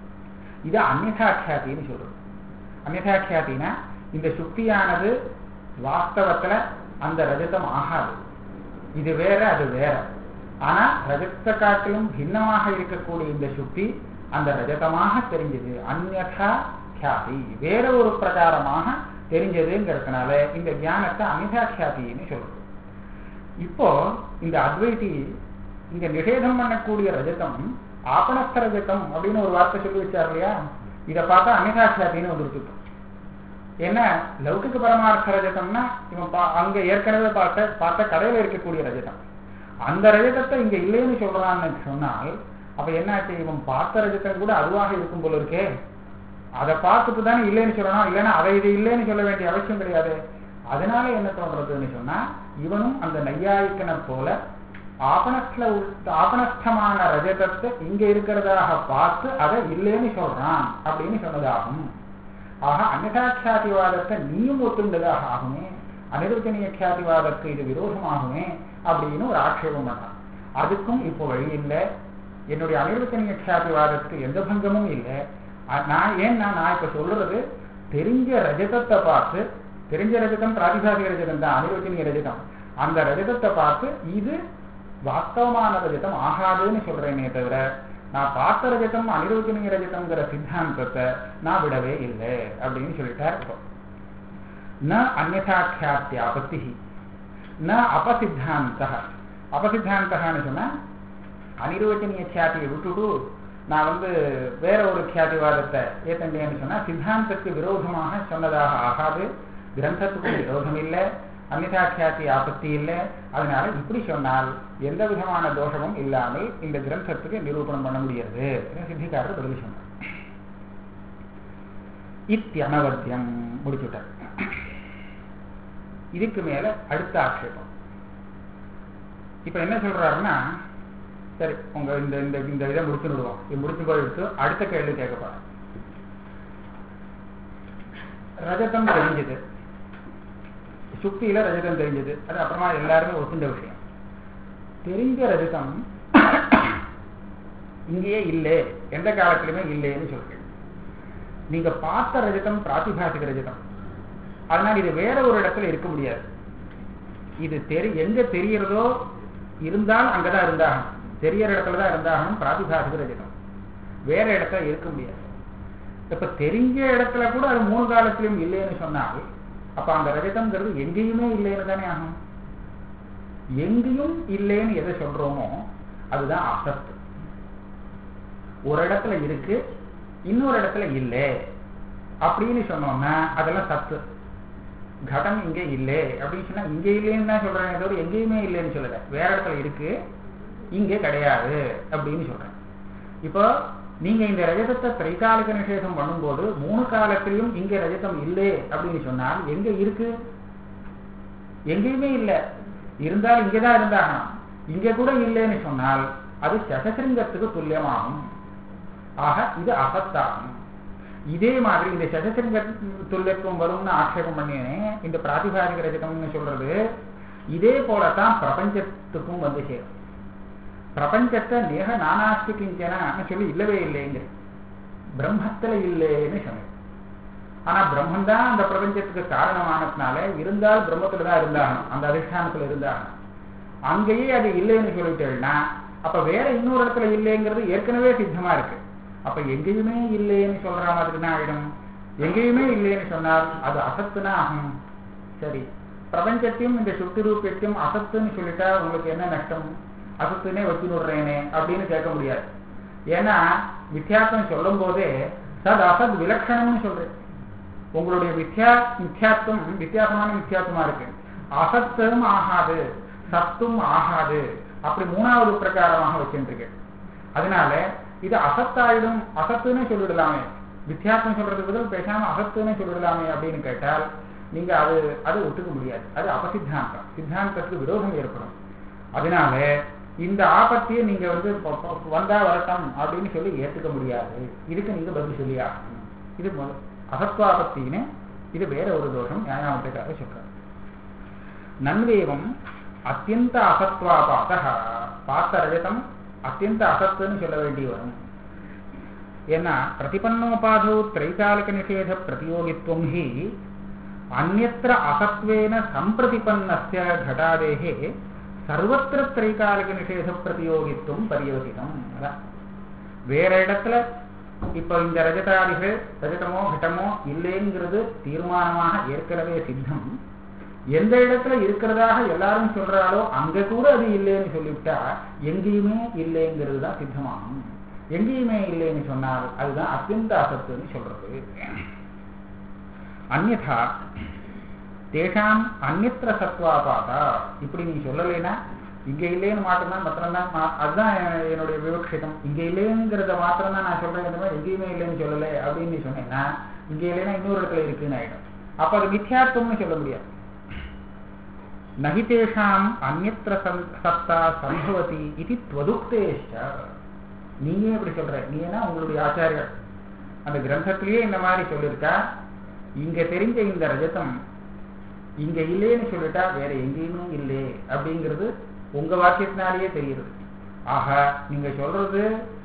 இது அந்நிதாட்சியாத்தின்னு சொல்றது அந்நிதாட்சியாத்தினா இந்த சுக்தியானது வாஸ்தவத்துல அந்த ரஜதம் ஆகாது இது வேற அது வேற ஆனா ரஜத்தை காட்டிலும் பின்னமாக இருக்கக்கூடிய இந்த சுக்தி அந்த ரஜதமாக தெரிஞ்சது அந்நதா கியாதி வேற ஒரு பிரகாரமாக தெரிஞ்சதுங்கிறதுனால இந்த ஞானத்தை அமிதாட்சியாத்தின்னு சொல்றது இப்போ இந்த அத்வைதி இங்க நிஷேதம் பண்ணக்கூடிய ரஜதம் ஆபணஸ்த ரஜதம் அப்படின்னு ஒரு வார்த்தை சொல்லி வச்சார் இல்லையா இதை பார்த்தா அமிதாட்சியாத்தின்னு வந்துருக்கு ஏன்னா லௌகிக பரமார்த்த ரஜதம்னா இவன் பா- அங்க ஏற்கனவே பார்த்த பார்த்த கடையில இருக்கக்கூடிய ரஜதம் அந்த ரஜதத்தை இங்க இல்லைன்னு சொல்றான்னு சொன்னால் அப்ப என்னாச்சு இவன் பார்த்த ரஜதம் கூட அதுவாக இருக்கும் போல இருக்கே அதை பார்த்துட்டு தானே இல்லைன்னு சொல்லணும் இல்லைன்னா அதை இது இல்லைன்னு சொல்ல வேண்டிய அவசியம் கிடையாது அதனால என்ன தோன்றதுன்னு சொன்னா இவனும் அந்த நையாயிக்கனை போல ஆபணஸ்ல உள்- ஆபணஸ்தமான ரஜதத்தை இங்க இருக்கிறதாக பார்த்து அதை இல்லைன்னு சொல்றான் அப்படின்னு சொன்னதாகும் ஆக அந்நிதாட்சியாதிவாதத்தை நீயும் ஒத்துண்டதாக ஆகுமே அனிருத்தனிய கியாதிவாதத்துக்கு இது விரோதமாகுமே அப்படின்னு ஒரு ஆட்சேபம் பண்ணான் அதுக்கும் இப்போ வழி இல்லை என்னுடைய அனிருத்தனிய கியாதிவாதத்துக்கு எந்த பங்கமும் இல்லை அ- நான் ஏன்னா நான் இப்ப சொல்றது தெரிஞ்ச ரஜதத்தை பார்த்து தெரிஞ்ச ரஜதம் பிராதிபாதிக ரஜதம் தான் அனிருத்தனிய ரஜதம் அந்த ரஜதத்தை பார்த்து இது வாஸ்தவமான ரஜதம் ஆகாதுன்னு சொல்றேனே தவிர நான் பார்த்த ரஜதம் அனிருத்தனிய ரஜதம்ங்கிற சித்தாந்தத்தை நான் விடவே இல்லை அப்படின்னு சொல்லிட்டார் இப்போ ந அந்நாக்கியாத்தியாபத்தி ந அபசித்தாந்த அபசித்தாந்தகான்னு சொன்னா அனிர்வச்சனீய கியாதியை விட்டுட்டு நான் வந்து வேற ஒரு கியாதிவாதத்தை ஏத்தண்டேன்னு சொன்னா சித்தாந்தத்துக்கு விரோதமாக சொன்னதாக ஆகாது கிரந்தத்துக்கும் விரோதம் இல்லை அந்நிதா கியாதி ஆபத்தி இல்லை அதனால இப்படி சொன்னால் எந்த விதமான தோஷமும் இல்லாமல் இந்த கிரந்தத்துக்கு நிரூபணம் பண்ண முடியாது சித்திக்காரர் பதில் சொன்னார் இத்தியனவத்தியம் முடிச்சுட்டார் இதுக்கு மேல அடுத்த ஆட்சேபம் இப்ப என்ன சொல்றாருன்னா சரி உங்க இந்த இந்த இந்த இதை முடிச்சு விடுவோம் இது முடிச்சு போயிட்டு அடுத்த கேள்வி கேட்கப்பாரு ரஜதம் தெரிஞ்சது சுக்தியில ரஜதம் தெரிஞ்சது அது அப்புறமா எல்லாருமே ஒத்துண்ட விஷயம் தெரிஞ்ச ரஜதம் இங்கேயே இல்லை எந்த காலத்திலுமே இல்லைன்னு சொல்றேன் நீங்க பார்த்த ரஜதம் பிராத்திபாசிக ரஜதம் அதனால இது வேற ஒரு இடத்துல இருக்க முடியாது இது தெரி எங்க தெரியறதோ இருந்தால் அங்கதான் இருந்தாகணும் தெரியற இடத்துல தான் இருந்தாகணும் பிராத்திபாசிக ரஜதம் வேற இடத்துல இருக்க முடியாது இப்ப தெரிஞ்ச இடத்துல கூட அது மூணு காலத்திலும் இல்லைன்னு சொன்னால் அப்ப அந்த ரஜதம்ங்கிறது எங்கேயுமே இல்லைன்னு தானே ஆகும் எங்கேயும் இல்லைன்னு எதை சொல்றோமோ அதுதான் அசத்து ஒரு இடத்துல இருக்கு இன்னொரு இடத்துல இல்லை அப்படின்னு சொன்னோம்னா அதெல்லாம் சத்து கடம் இங்க இல்லை அப்படின்னு சொன்னா இங்க இல்லைன்னு தான் சொல்றேன் தவிர எங்கேயுமே இல்லைன்னு சொல்லல வேற இடத்துல இருக்கு இங்க கிடையாது அப்படின்னு சொல்றேன் இப்போ நீங்க இந்த ரஜதத்தை திரைகாலிக நிஷேதம் பண்ணும்போது மூணு காலத்திலையும் இங்க ரஜதம் இல்லை அப்படின்னு சொன்னால் எங்க இருக்கு எங்கேயுமே இல்லை இருந்தால் இங்கதான் இருந்தாகணும் இங்க கூட இல்லைன்னு சொன்னால் அது சசசிருங்கத்துக்கு துல்லியமாகும் ஆக இது அசத்தாகும் இதே மாதிரி இந்த சசசிருங்க துல்லியத்துவம் வரும்னு ஆட்சேபம் பண்ணினேன் இந்த பிராதிபாதிக ரஜகம்னு சொல்றது இதே போலத்தான் பிரபஞ்சத்துக்கும் வந்து சேரும் பிரபஞ்சத்தை நேக நானாஸ்தி கிஞ்சனான்னு சொல்லி இல்லவே இல்லைங்க பிரம்மத்துல இல்லைன்னு சொன்னேன் ஆனா பிரம்மன் தான் அந்த பிரபஞ்சத்துக்கு காரணமானதுனால இருந்தால் பிரம்மத்துல தான் இருந்தாகணும் அந்த அதிஷ்டானத்துல இருந்தாகணும் அங்கேயே அது இல்லைன்னு சொல்லிட்டேன்னா அப்ப வேற இன்னொரு இடத்துல இல்லைங்கிறது ஏற்கனவே சித்தமா இருக்கு அப்ப எங்கேயுமே இல்லைன்னு சொல்ற மாதிரி தான் ஆயிடும் எங்கேயுமே இல்லைன்னு சொன்னால் அது அசத்துனா ஆகும் சரி பிரபஞ்சத்தையும் இந்த சுத்தி ரூபியத்தையும் அசத்துன்னு சொல்லிட்டா உங்களுக்கு என்ன நஷ்டம் அசத்துனே வச்சு விடுறேனே அப்படின்னு கேட்க முடியாது ஏன்னா வித்தியாசம் சொல்லும் போதே சத் அசத் விலட்சணம்னு சொல்றேன் உங்களுடைய வித்தியா மித்தியாத்துவம் வித்தியாசமான வித்தியாசமா இருக்கு அசத்தும் ஆகாது சத்தும் ஆகாது அப்படி மூணாவது பிரகாரமாக வச்சுருக்கேன் அதனால இது அசத்தாயிடும் அசத்துன்னு சொல்லிடலாமே வித்தியாசம் சொல்றதுக்கு பதில் பேசாம அசத்துன்னு சொல்லிடலாமே அப்படின்னு கேட்டால் நீங்க அது அது ஒத்துக்க முடியாது அது அபசித்தாந்தம் சித்தாந்தத்துக்கு விரோதம் ஏற்படும் அதனால இந்த ஆபத்தையே நீங்க வந்து வந்தா வரட்டும் அப்படின்னு சொல்லி ஏத்துக்க முடியாது இதுக்கு நீங்க பதில் சொல்லி ஆகணும் இது அசத்வாபத்தின்னு இது வேற ஒரு தோஷம் நியாயாமத்துக்காக சொல்றாரு நன்வேவம் அத்தியந்த அசத்வாபாத பார்த்த ரஜதம் அத்தியந்த அசத்துன்னு சொல்ல வேண்டி வரும் ஏன்னா பிரதிபன்னோபாதோ திரைகாலிக நிஷேத பிரதியோகித்துவம் ஹி அந்நத்திர அசத்வேன சம்பிரதிபன்னஸ்ய घटादेः சர்வத்திர திரைகாலிக நிஷேத பிரதியோகித்துவம் பரியோகிதம் அதான் வேற இடத்துல இப்ப இந்த ரஜதாதிகள் ரஜதமோ घटமோ இல்லைங்கிறது தீர்மானமாக ஏற்கனவே சித்தம் எந்த இடத்துல இருக்கிறதாக எல்லாரும் சொல்றாலோ அங்க கூட அது இல்லைன்னு சொல்லிவிட்டா எங்கேயுமே இல்லைங்கிறது தான் சித்தமாகும் எங்கேயுமே இல்லைன்னு சொன்னால் அதுதான் அத்தியந்த அசத்துன்னு சொல்றது அந்நா தேஷாம் அந்நத்திர சத்வாபாதா இப்படி நீ சொல்லலைன்னா இங்க இல்லைன்னு மாட்டோம்னா மாத்திரம்தான் அதுதான் என்னுடைய விவக்ஷிதம் இங்க இல்லைங்கிறத மாத்திரம் தான் நான் சொல்றேன் இந்த மாதிரி எங்கேயுமே இல்லைன்னு சொல்லலை அப்படின்னு நீ சொன்னேன்னா இங்க இல்லைன்னா இன்னொரு இடத்துல இருக்குன்னு ஆயிடும் அப்ப அது மித்யாத்வம்னு சொல்ல முடியாது நகிதேஷாம் அந்நத்திர சத்தா சம்பவதி இது துவதுக்தேஷ நீங்க எப்படி சொல்ற நீ என்ன உங்களுடைய ஆச்சாரியர் அந்த கிரந்தத்திலேயே இந்த மாதிரி சொல்லியிருக்கா இங்க தெரிஞ்ச இந்த ரஜதம் இங்க இல்லைன்னு சொல்லிட்டா வேற எங்கேயுமே இல்லை அப்படிங்கிறது உங்க வாக்கியத்தினாலேயே தெரியுது ஆக நீங்க சொல்றது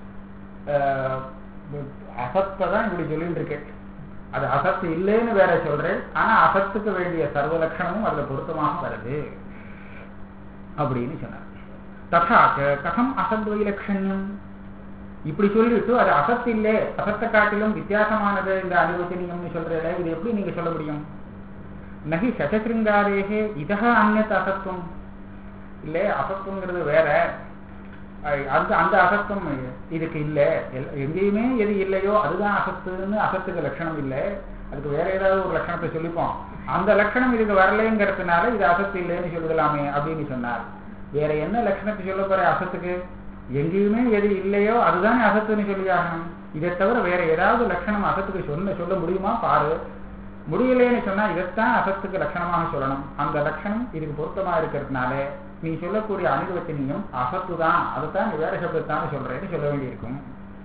அசத்தை தான் இப்படி சொல்லிட்டு இருக்கேன் அது அசத்து இல்லைன்னு வேற சொல்றேன் ஆனா அசத்துக்கு வேண்டிய சர்வ லட்சணமும் அதுல பொருத்தமாக வருது அப்படின்னு சொன்னார் ததாக்க கதம் அசத் வைலட்சண்யம் இப்படி சொல்லிட்டு அது அசத்து இல்லை அசத்தை காட்டிலும் வித்தியாசமானது இந்த அனுவச்சனியம்னு சொல்றீங்க இது எப்படி நீங்க சொல்ல முடியும் நகி சசசிருங்காரேகே இதா அந்நத் அசத்துவம் இல்லை அசத்துவங்கிறது வேற அஹ் அந்த அந்த அசத்துவம் இதுக்கு இல்லை எல்- எங்கேயுமே எது இல்லையோ அதுதான் அசத்துன்னு அசத்துக்கு லட்சணம் இல்லை அதுக்கு வேற ஏதாவது ஒரு லட்சணத்தை சொல்லிப்போம் அந்த லட்சணம் இதுக்கு வரலைங்கிறதுனால இது அசத்து இல்லைன்னு சொல்லலாமே அப்படின்னு சொன்னார் வேற என்ன லட்சணத்தை சொல்ல போற அசத்துக்கு எங்கேயுமே எது இல்லையோ அதுதானே அசத்துன்னு சொல்லி ஆகணும் இதை தவிர வேற ஏதாவது லட்சணம் அசத்துக்கு சொல்ல சொல்ல முடியுமா பாரு முடியலைன்னு சொன்னா இதைத்தான் அசத்துக்கு லட்சணமாக சொல்லணும் அந்த லட்சணம் இதுக்கு பொருத்தமா இருக்கிறதுனால நீ சொல்லக்கூடிய அனுபவத்தினையும் அசத்து தான் அதுதான் நீ வேற சப்தத்தான் சொல்றேன்னு சொல்ல வேண்டியிருக்கும்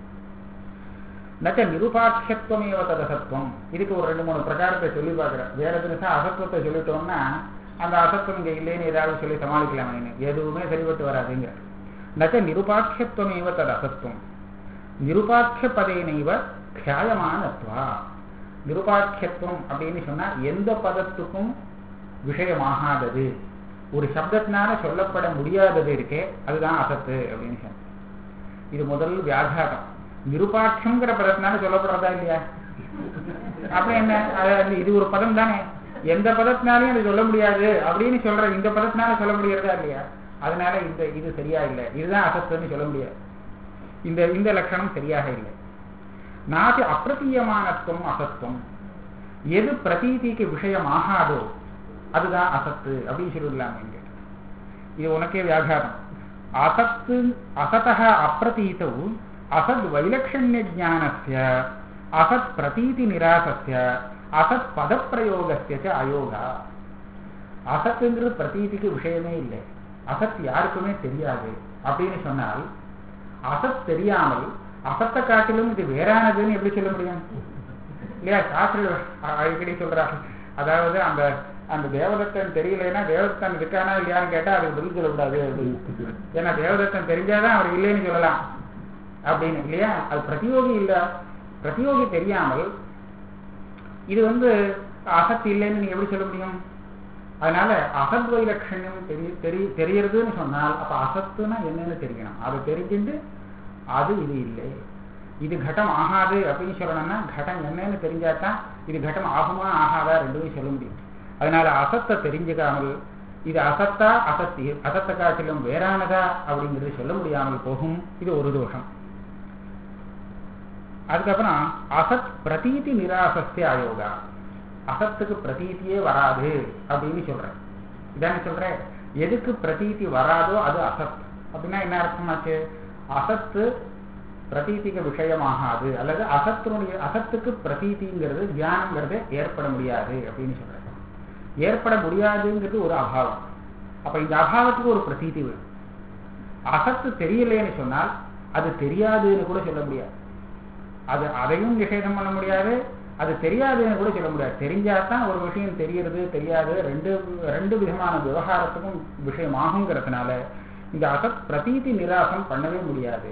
நச்ச நிருபாட்சத்துவமேவ ததசத்துவம் இதுக்கு ஒரு ரெண்டு மூணு பிரகாரத்தை சொல்லி பார்க்குறேன் வேற தினசா அசத்துவத்தை சொல்லிட்டோம்னா அந்த அசத்துவம் இங்க இல்லைன்னு ஏதாவது சொல்லி சமாளிக்கலாமே எதுவுமே சரிபட்டு வராதுங்கிற நச்ச நிருபாட்சத்துவமேவ தது அசத்துவம் நிருபாட்ச பதேனைவ கியாயமானத்வா நிருபாட்சத்துவம் அப்படின்னு சொன்னா எந்த பதத்துக்கும் விஷயமாகாதது ஒரு சப்தத்தினால சொல்லப்பட முடியாதது இருக்கே அதுதான் அசத்து அப்படின்னு சொன்ன இது முதல் வியாகாரம் நிருபாட்சங்கிற பதத்தினால சொல்லப்படுறதா இல்லையா அப்ப என்ன அது இது ஒரு பதம் தானே எந்த பதத்தினாலையும் அது சொல்ல முடியாது அப்படின்னு சொல்ற இந்த பதத்தினால சொல்ல முடியறதா இல்லையா அதனால இந்த இது சரியா இல்லை இதுதான் அசத்துன்னு சொல்ல முடியாது இந்த இந்த லட்சணம் சரியாக இல்லை நாதி அப்பிரதீயமானத்துவம் அசத்துவம் எது பிரதீதிக்கு விஷயமாகாதோ அதுதான் அசத்து அப்படின்னு சொல்லிடலாம் இங்க இது உனக்கே வியாகாரம் அசத்து அசதः அப்பிரதீதௌ அசத் வைலக்ஷண்ய ஜானஸ்ய அசத் பிரதீதி நிராசஸ்ய அசத் பதப்பிரயோகஸ்ய ச அயோகா அசத்துங்கிறது பிரதீதிக்கு விஷயமே இல்லை அசத் யாருக்குமே தெரியாது அப்படின்னு சொன்னால் அசத் தெரியாமல் அசத்தை காட்டிலும் இது வேறானதுன்னு எப்படி சொல்ல முடியும் இல்லையா சாஸ்திர அடிக்கடி சொல்றாங்க அதாவது அந்த அந்த தேவதத்தன் தெரியலைன்னா தேவதத்தன் இருக்கானா இல்லையான்னு கேட்டா அதுக்கு பதில் சொல்லக்கூடாது அப்படின்னு ஏன்னா தேவதத்தன் தெரிஞ்சாதான் அவர் இல்லைன்னு சொல்லலாம் அப்படின்னு இல்லையா அது பிரதியோகி இல்ல பிரதியோகி தெரியாமல் இது வந்து அசத்து இல்லைன்னு நீங்க எப்படி சொல்ல முடியும் அதனால அசத் வைலட்சண்யம் தெரிய தெரிய தெரியறதுன்னு சொன்னால் அப்ப அசத்துனா என்னன்னு தெரியணும் அது தெரிஞ்சுட்டு அது இது இல்லை இது கட்டம் ஆகாது அப்படின்னு சொல்லணும்னா கட்டம் என்னன்னு தெரிஞ்சாதான் இது கட்டம் ஆகுமா ஆகாதா ரெண்டுமே சொல்ல முடியும் அதனால அசத்தை தெரிஞ்சுக்காமல் இது அசத்தா அசத்தி அசத்தை காட்டிலும் வேறானதா அப்படிங்கிறது சொல்ல முடியாமல் போகும் இது ஒரு தோஷம் அதுக்கப்புறம் அசத் பிரதீதி நிராசஸ்ய அயோகா அசத்துக்கு பிரதீதியே வராது அப்படின்னு சொல்றேன் இதானே சொல்றேன் எதுக்கு பிரதீதி வராதோ அது அசத் அப்படின்னா என்ன அர்த்தமாச்சு அசத்து பிரதீதிக்கு விஷயமாகாது அல்லது அசத்தினுடைய அசத்துக்கு பிரதீதிங்கிறது தியானங்கிறது ஏற்பட முடியாது அப்படின்னு சொல்றேன் ஏற்பட முடியாதுங்கிறது ஒரு அபாவம் அப்ப இந்த அபாவத்துக்கு ஒரு பிரதீதி வேணும் அசத்து தெரியலேன்னு சொன்னால் அது தெரியாதுன்னு கூட சொல்ல முடியாது அது அதையும் நிஷேதம் பண்ண முடியாது அது தெரியாதுன்னு கூட சொல்ல முடியாது தெரிஞ்சாதான் ஒரு விஷயம் தெரியறது தெரியாது ரெண்டு ரெண்டு விதமான விவகாரத்துக்கும் விஷயமாகுங்கிறதுனால இந்த அசத் பிரதீதி நிராசம் பண்ணவே முடியாது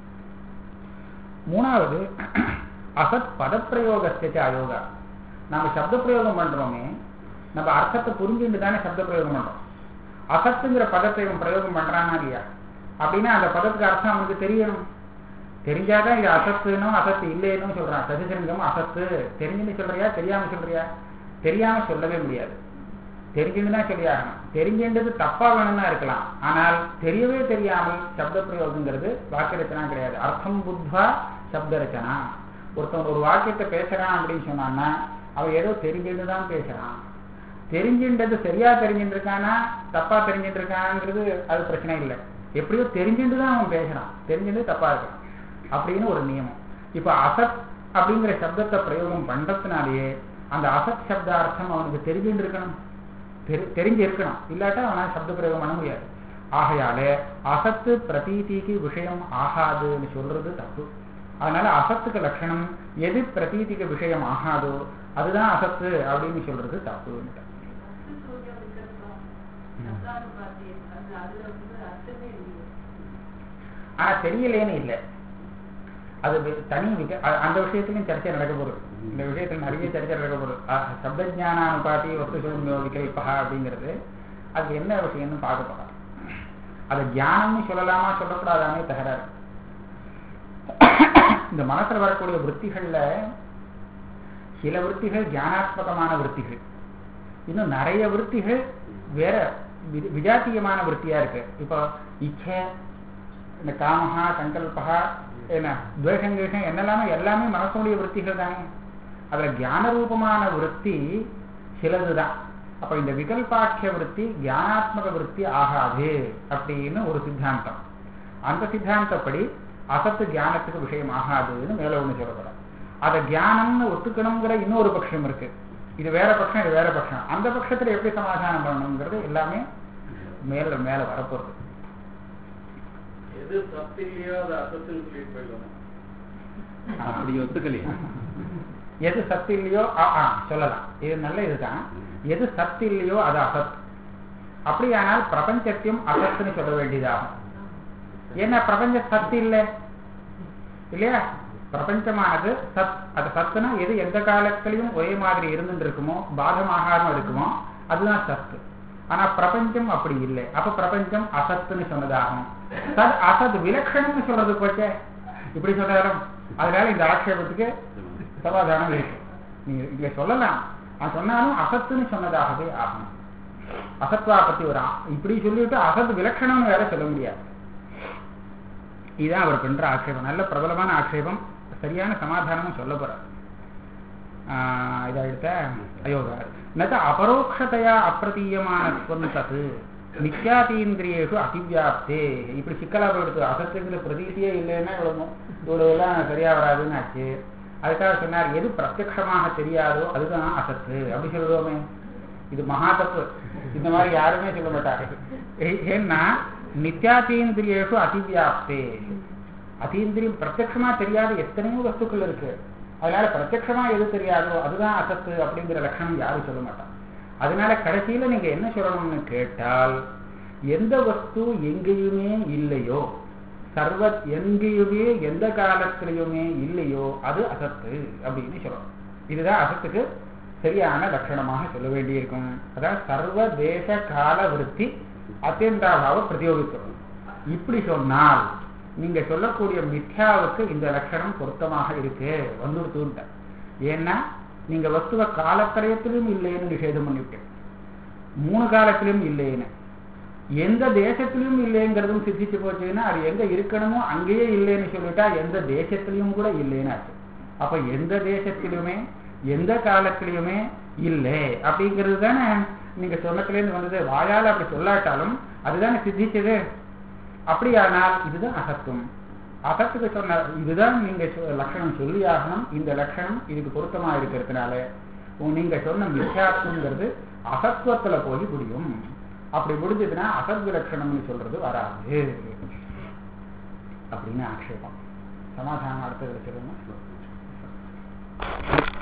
மூணாவது அசத் பதப்பிரயோகஸ்திய அயோகா நாம சப்த பிரயோகம் பண்றோமே நம்ம அர்த்தத்தை புரிஞ்சுட்டு தானே சப்த பிரயோகம் பண்றோம் அசத்துங்கிற பதத்தை இவன் பிரயோகம் பண்றானா இல்லையா அப்படின்னா அந்த பதத்துக்கு அர்த்தம் அவனுக்கு தெரியணும் தெரிஞ்சாதான் இது அசத்துனோ அசத்து இல்லைன்னு சொல்றான் சதிசங்கம் அசத்து தெரிஞ்சுன்னு சொல்றியா தெரியாம சொல்றியா தெரியாம சொல்லவே முடியாது தெரிஞ்சுன்னு சொல்லியாகணும் தெரிஞ்சுன்றது தப்பா வேணும்னா இருக்கலாம் ஆனால் தெரியவே தெரியாமல் சப்த பிரயோகங்கிறது வாக்கிய ரச்சனா கிடையாது அர்த்தம் புத்வா சப்த ரச்சனா ஒருத்தன் ஒரு வாக்கியத்தை பேசுறான் அப்படின்னு சொன்னான்னா அவன் ஏதோ தெரிஞ்சுட்டு தான் பேசுறான் தெரிஞ்சுன்றது சரியா தெரிஞ்சுட்டு இருக்கானா தப்பா தெரிஞ்சுட்டு இருக்காங்கிறது அது பிரச்சனை இல்லை எப்படியோ தெரிஞ்சுட்டு தான் அவன் பேசுறான் தெரிஞ்சுட்டு தப்பா இருக்கான் அப்படின்னு ஒரு நியமம் இப்ப அசத் அப்படிங்கிற சப்தத்தை பிரயோகம் பண்றதுனாலேயே அந்த அசத் சப்த அர்த்தம் அவனுக்கு தெரிஞ்சுட்டு இருக்கணும் தெரி தெரிஞ்சு இருக்கணும் இல்லாட்டா அவனால் சப்த பிரயோகம் பண்ண முடியாது ஆகையாலே அசத்து பிரதீதிக்கு விஷயம் ஆகாதுன்னு சொல்றது தப்பு அதனால அசத்துக்கு லட்சணம் எது பிரதீதிக்கு விஷயம் ஆகாதோ அதுதான் அசத்து அப்படின்னு சொல்றது தப்புன்னு ஆனா தெரியலேன்னு இல்லை அது தனி விக அந்த விஷயத்திலையும் சர்ச்சை நடக்க போகுது இந்த விஷயத்தில் நிறைய சர்ச்சை நடக்க போகுது சப்தஜானானுபாதி வஸ்து சூன்யோ விகல்பா அப்படிங்கிறது அது என்ன விஷயம்னு பார்க்க போறோம் அதை தியானம்னு சொல்லலாமா சொல்லக்கூடாதானே தகராறு இந்த மனசுல வரக்கூடிய விற்த்திகள்ல சில விற்த்திகள் தியானாத்மகமான விற்த்திகள் இன்னும் நிறைய விருத்திகள் வேற வி- விஜாத்தியமான விருத்தியா இருக்கு இப்போ இச்சை இந்த காமஹா சங்கல்பகா என்ன துவேஷம் கிவேஷம் என்னெல்லாமே எல்லாமே மனசுடைய விருத்திகள் தானே அதுல ஞான ரூபமான விருத்தி சிலதுதான் அப்ப இந்த விகல்பாட்சிய விருத்தி ஞானாத்மக விருத்தி ஆகாது அப்படின்னு ஒரு சித்தாந்தம் அந்த சித்தாந்தப்படி அசத்து ஞானத்துக்கு விஷயம் ஆகாதுன்னு மேல ஒண்ணு சொல்லப்படும் அதை ஞானம்னு ஒத்துக்கணுங்கிற இன்னொரு பட்சம் இருக்கு இது வேற பட்சம் இது வேற பட்சம் அந்த பட்சத்துல எப்படி சமாதானம் பண்ணணுங்கிறது எல்லாமே மேல மேல வரப்போகுது எது சத்து இல்லையோ அது அசத்துன்னு சொல்லிட்டு போயிடலாம் அப்படி ஒத்துக்கலையா எது சத்து இல்லையோ ஆ ஆ, சொல்லலாம் இது நல்ல இதுதான் எது சத்து இல்லையோ அது அசத் அப்படியானால் பிரபஞ்சத்தையும் அசத்துன்னு சொல்ல வேண்டியதாகும் ஏன்னா பிரபஞ்ச சத்து இல்லை இல்லையா பிரபஞ்சமானது சத் அது சத்துனா எது எந்த காலத்திலையும் ஒரே மாதிரி இருந்துட்டு இருக்குமோ பாதமாகாம இருக்குமோ அதுதான் சத்து ஆனா பிரபஞ்சம் அப்படி இல்லை அப்ப பிரபஞ்சம் அசத்துன்னு சொன்னதாகும் சத் அசத் விலட்சணம்னு சொல்றது போச்சே இப்படி சொன்னாலும் அதனால இந்த ஆட்சேபத்துக்கு சமாதானம் இருக்கு நீங்க இங்க சொல்லலாம் நான் சொன்னாலும் அசத்துன்னு சொன்னதாகவே ஆகும் அசத்வா பத்தி ஒரு ஆ- இப்படி சொல்லிவிட்டு அசத் விலட்சணம்னு வேற சொல்ல முடியாது இதுதான் அவர் பண்ற ஆட்சேபம் நல்ல பிரபலமான ஆட்சேபம் சரியான சமாதானமும் சொல்ல போறார் ஆஹ் இதா எடுத்த அயோகா நச்ச அபரோக்ஷதையா அப்பிரதீயமானத்துவம் தத்து நித்யாதீந்திரியேஷு அதிவியாப்தே இப்படி சிக்கலா போயிடுது அசத்துங்கிற பிரதீதியே இல்லைன்னா இவ்வளவு இவ்வளவு எல்லாம் சரியா வராதுன்னு ஆச்சு அதுக்காக சொன்னார் எது பிரத்யக்ஷமாக தெரியாதோ அதுதான் அசத்து அப்படி சொல்லுவோமே இது மகா தப்பு இந்த மாதிரி யாருமே சொல்ல மாட்டாங்க ஏ- ஏன்னா நித்யாதீந்திரியேஷு அதிவியாப்தே அதீந்திரியம் பிரத்யக்ஷமா தெரியாத எத்தனையோ வஸ்துக்கள் இருக்கு அதனால பிரத்யக்ஷமா எது தெரியாதோ அதுதான் அசத்து அப்படிங்கிற லட்சணம் யாரும் சொல்ல மாட்டாங்க அதனால கடைசியில நீங்க என்ன சொல்லணும்னு கேட்டால் எந்த வஸ்து எங்கேயுமே இல்லையோ சர்வ எங்கேயுமே எந்த காலத்திலையுமே இல்லையோ அது அசத்து அப்படின்னு சொல்லணும் இதுதான் அசத்துக்கு சரியான லட்சணமாக சொல்ல வேண்டியிருக்கும் அதாவது சர்வ தேச கால விருத்தி அத்தியந்தாபாவ பிரதியோகித்துவம் இப்படி சொன்னால் நீங்க சொல்லக்கூடிய மித்யாவுக்கு இந்த லட்சணம் பொருத்தமாக இருக்கு வந்துடுத்துட்ட ஏன்னா நீங்க வஸ்துவ காலத்திரயத்திலும் இல்லைன்னு நிஷேதம் பண்ணிவிட்டேன் மூணு காலத்திலும் இல்லைன்னு எந்த தேசத்திலும் இல்லைங்கிறதும் சித்திச்சு போச்சுன்னா அது எங்க இருக்கணுமோ அங்கேயே இல்லைன்னு சொல்லிட்டா எந்த தேசத்திலையும் கூட இல்லைன்னு ஆச்சு அப்ப எந்த தேசத்திலுமே எந்த காலத்திலையுமே இல்லை அப்படிங்கிறது தானே நீங்க சொன்னதுலேருந்து வந்தது வாயால அப்படி சொல்லாட்டாலும் அதுதானே சித்திச்சது அப்படியானால் இதுதான் அசத்துவம் அசத்துக்கு சொன்ன இதுதான் நீங்க சொ- லட்சணம் சொல்லி ஆகணும் இந்த லட்சணம் இதுக்கு பொருத்தமா இருக்கிறதுனால உ- நீங்க சொன்ன மித்யாத்துவங்கிறது அசத்துவத்துல போய் முடியும் அப்படி முடிஞ்சதுன்னா அசத் லட்சணம்னு சொல்றது வராது அப்படின்னு ஆக்ஷேபம் சமாதானம் அடுத்தது சொல்லுங்க